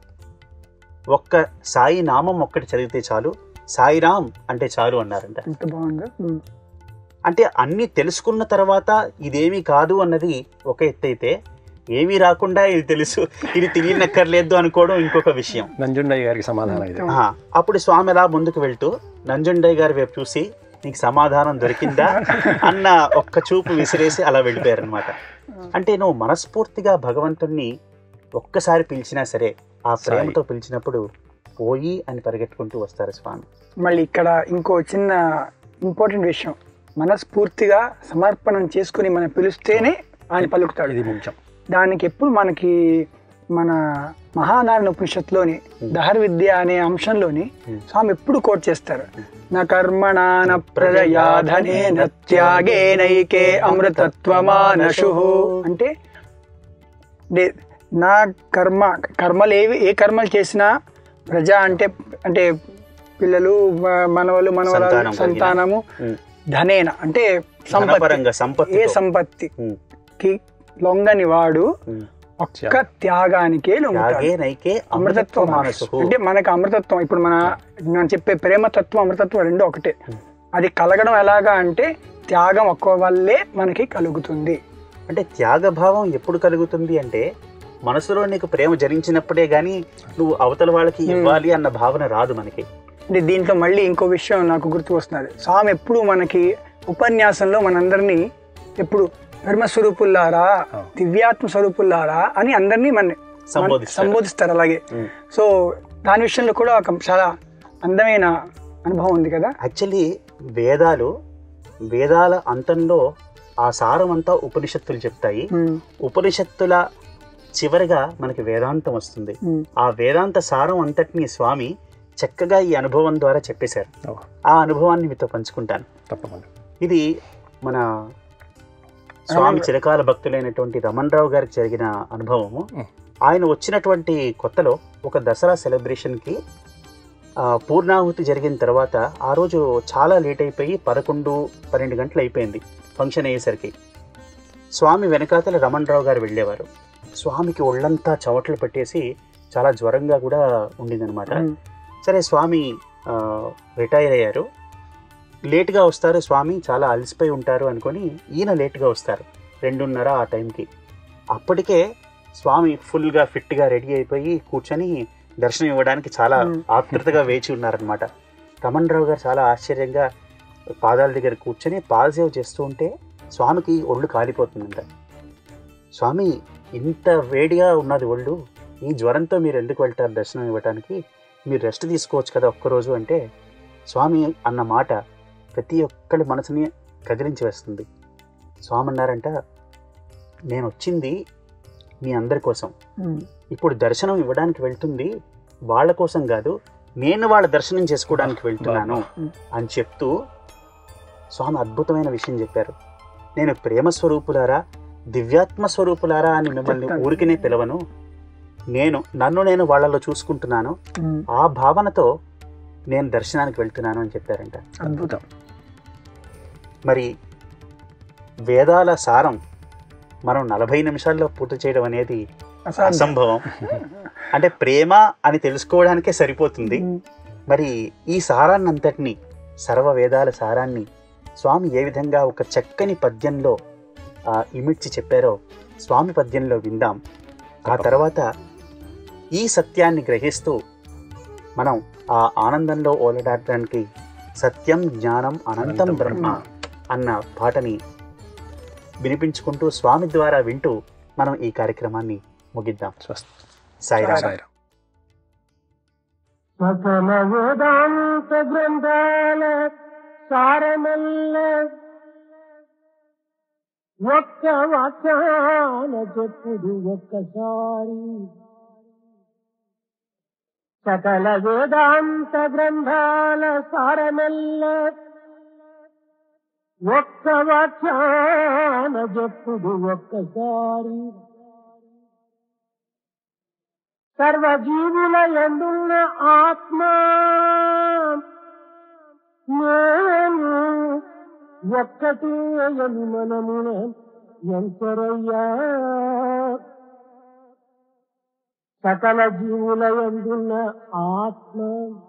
ఒక్క సాయి నామం ఒక్కటి చదివితే చాలు సాయిరామ్ అంటే చాలు అన్నారంట ఎంత బాగుందో ఉమ్. అంటే అన్ని తెలుసుకున్న తర్వాత ఇదేమీ కాదు అన్నది ఒక ఎత్తు అయితే ఏమీ రాకుండా ఇది తెలుసు ఇది తెలియనక్కర్లేదు అనుకోవడం ఇంకొక విషయం నంజుండయ్య గారికి సమాధానం ఇది ఆహా, అప్పుడు స్వామి అలా ముందుకు వెళ్తూ నంజుండయ్య గారి వైపు చూసి నీకు సమాధానం దొరికిందా అన్న ఒక్క చూపు విసిరేసి అలా వెళ్ళిపోయారనమాట అంటే నువ్వు మనస్ఫూర్తిగా భగవంతుణ్ణి ఒక్కసారి పిలిచినా సరే ఆ ప్రేమతో పిలిచినప్పుడు పోయి అని పరిగెట్టుకుంటూ వస్తారు స్వామి మళ్ళీ ఇక్కడ ఇంకో చిన్న ఇంపార్టెంట్ విషయం మనస్ఫూర్తిగా సమర్పణం చేసుకుని మనం పిలిస్తేనే ఆయన పలుకుతాడు ఇది ముఖ్యం దానికి ఎప్పుడు మనకి మన మహానారాయణ ఉపనిషత్తులోని దహర విద్య అనే అంశంలోని Hmm. స్వామి ఎప్పుడు కోట్ చేస్తారు నా కర్మణాన ప్రజయాధనే నత్యాగే నైకే అమృతత్వమానషు అంటే దే- నా కర్మ కర్మలు ఏవి ఏ కర్మలు చేసినా ప్రజ అంటే అంటే పిల్లలు మ- మనవలు మనవరాలు సంతానం కలిగిన. సంతానము ఉమ్. ధనేన అంటే సంపత్తి ధనపరంగా ఏ సంపత్తి సంపత్తికి లొంగని వాడు ఒక్క త్యాగానికే లొంగుతాడు యాగే నైకే అమృతత్వ మానసు అంటే మనకు అమృతత్వం ఇప్పుడు మన మనం చెప్పే ప్రేమతత్వం అమృతత్వం రెండు ఒకటే అది కలగడం ఎలాగా అంటే త్యాగం ఒక్క వల్లే మనకి కలుగుతుంది అంటే త్యాగభావం ఎప్పుడు కలుగుతుంది అంటే మనసులో నీకు ప్రేమ జరించినప్పుడే గాని నువ్వు అవతల వాళ్ళకి ఇవ్వాలి అన్న భావన రాదు మనకి అంటే దీంట్లో మళ్ళీ ఇంకో విషయం నాకు గుర్తు వస్తున్నది స్వామి ఎప్పుడు మనకి ఉపన్యాసంలో మనందరినీ ఎప్పుడు ధర్మ స్వరూపుల్లారా దివ్యాత్మ స్వరూపుల్లారా అని అందరినీ మన సంబోధిస్తాడు. సంబోధిస్తారు అలాగే ఉమ్. సో దాని విషయంలో కూడా ఒక చాలా అందమైన అనుభవం ఉంది కదా యాక్చువల్లీ వేదాలు వేదాల అంతంలో ఆ సారం అంతా ఉపనిషత్తులు చెప్తాయి ఉమ్, ఉపనిషత్తుల చివరిగా మనకి వేదాంతం వస్తుంది ఉమ్, ఆ వేదాంత సారం అంతటిని స్వామి చక్కగా ఈ అనుభవం ద్వారా చెప్పేశారు ఓ, ఆ అనుభవాన్ని మీతో పంచుకుంటాను తప్పకుండా ఇది మన స్వామి చిరకాల భక్తులైనటువంటి రమణ్ రావు గారికి జరిగిన అనుభవము Mm. ఆయన వచ్చినటువంటి కొత్తలో ఒక దసరా సెలబ్రేషన్కి ఆ, పూర్ణాహుతి జరిగిన తర్వాత ఆ రోజు చాలా లేట్ అయిపోయి పదకొండు పన్నెండు గంటలు అయిపోయింది ఫంక్షన్ అయ్యేసరికి స్వామి వెనకాతల రమణ్ రావు గారు వెళ్ళేవారు స్వామికి ఒళ్ళంతా చవట్లు పెట్టేసి చాలా జ్వరంగా కూడా ఉండిందనమాట ఉమ్, సరే స్వామి ఆ, రిటైర్ అయ్యారు లేట్గా వస్తారు స్వామి చాలా అలసిపోయి ఉంటారు అనుకొని ఈయన లేట్గా వస్తారు రెండున్నర ఆ టైంకి అప్పటికే స్వామి ఫుల్గా ఫిట్గా రెడీ అయిపోయి కూర్చొని దర్శనం ఇవ్వడానికి చాలా Hmm. ఆతృతగా వేచి ఉన్నారనమాట రమణ్ రావు గారు చాలా ఆశ్చర్యంగా పాదాల దగ్గర కూర్చొని పాదసేవ చేస్తూ ఉంటే స్వామికి ఒళ్ళు కాలిపోతుందంట స్వామి ఇంత వేడిగా ఉన్నది ఒళ్ళు ఈ జ్వరంతో మీరు ఎందుకు వెళ్తారు దర్శనం ఇవ్వడానికి మీరు రెస్ట్ తీసుకోవచ్చు కదా ఒక్కరోజు అంటే స్వామి అన్న మాట ప్రతి ఒక్కరి మనసుని కదిలించి వేస్తుంది స్వామి అన్నారంట నేను వచ్చింది మీ అందరి కోసం ఉమ్, ఇప్పుడు దర్శనం ఇవ్వడానికి వెళ్తుంది వాళ్ళ కోసం కాదు నేను వాళ్ళ దర్శనం చేసుకోవడానికి వెళ్తున్నాను అని చెప్తూ స్వామి అద్భుతమైన విషయం చెప్పారు నేను ప్రేమ స్వరూపులారా దివ్యాత్మ స్వరూపులారా అని మిమ్మల్ని చెప్తాను. ఊరికినే పిలవను నేను నన్ను నేను వాళ్ళలో చూసుకుంటున్నాను ఉమ్, ఆ భావనతో నేను దర్శనానికి వెళ్తున్నాను అని చెప్పారంట అద్భుతం మరి వేదాల సారం మనం నలభై నిమిషాల్లో పూర్తి చేయడం అనేది అసాధ్యం. అసంభవం అంటే ప్రేమ అని తెలుసుకోవడానికే సరిపోతుంది మరి ఈ సారాన్ని అంతటిని సర్వ వేదాల సారాన్ని స్వామి ఏ విధంగా ఒక చక్కని పద్యంలో ఆ, ఇమిడ్చి చెప్పారో స్వామి పద్యంలో విందాం ఆ తర్వాత ఈ సత్యాన్ని గ్రహిస్తూ మనం ఆ ఆనందంలో ఓలడాడడానికి సత్యం జ్ఞానం అనంతం బ్రహ్మ అన్న పాటని వినిపించుకుంటూ స్వామి ద్వారా వింటూ మనం ఈ కార్యక్రమాన్ని ముగిద్దాం స్వస్తి సాయిరామ్ సాయిరామ్. సకల వేదాంత గ్రంథాల సారమల్ల ఒక్క వాక్యాన చెప్పుడు ఒక్కసారి సకల వేదాంత గ్రంథాల సారమల్ల ఒక్క వాక్యాన చెప్పుడు ఒక్కసారి సర్వజీవుల ఎందున్న ఆత్మ నేను ఒక్కటే అని మనమున ఎంతరయ్యా సకల జీవుల ఎందున్న ఆత్మ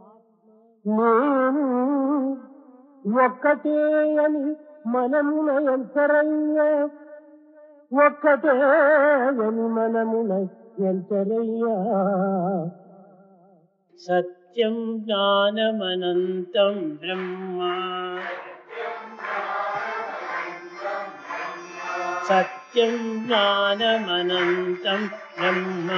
నేను ఒక్కటే అని మనమున ఎంతరయ్యా ఒక్కటే అని మనమున ఎంతరయ్యా సత్యం జ్ఞానమనంతం బ్రహ్మ సత్యం జ్ఞానమనంతం బ్రహ్మ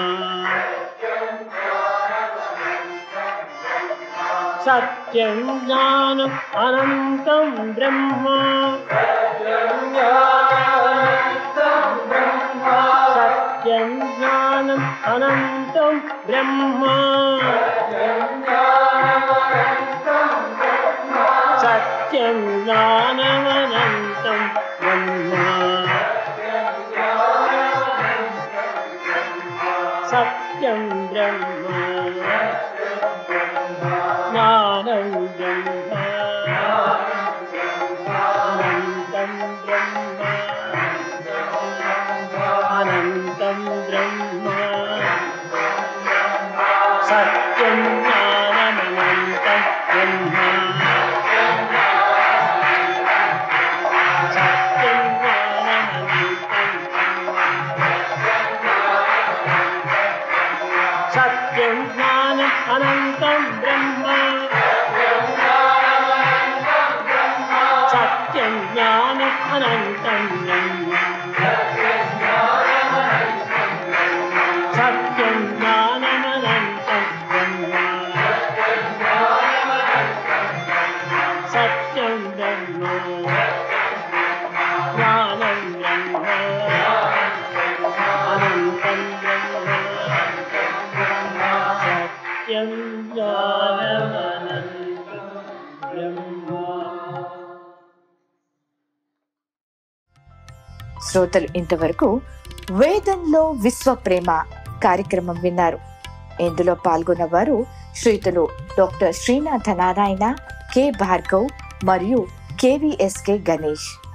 సత్యం జ్ఞానం అనంతం బ్రహ్మ సత్యం జ్ఞానం అనంతం బ్రహ్మ సత్యం జ్ఞానమనంతం బ్రహ్మ సత్యం బ్రహ్మ జ్ఞానం బ్రహ్మ అనంతం బ్రహ్మ అనంతం బ్రహ్మ సత్యం జ్ఞానమనంతం బ్రహ్మ సత్యం జ్ఞానమనంతం సత్యం జ్ఞానం అనంతం బ్రహ్మ సత్యం జ్ఞానం అనంతం బ్రహ్మ సత్యం జ్ఞానమనంతం బ్రహ్మ సత్యం బ్రహ్మ జ్ఞానం బ్రహ్మ అనంతం బ్రహ్మ సత్యం జ్ఞానమనంతం బ్రహ్మ శ్రోతలు ఇంతవరకు వేదంలో విశ్వ ప్రేమ కార్యక్రమం విన్నారు ఇందులో పాల్గొన్న వారు శ్రీతులు డాక్టర్ శ్రీనాథ నారాయణ కె భార్గవ్ మరియు కెవిఎస్కే గణేష్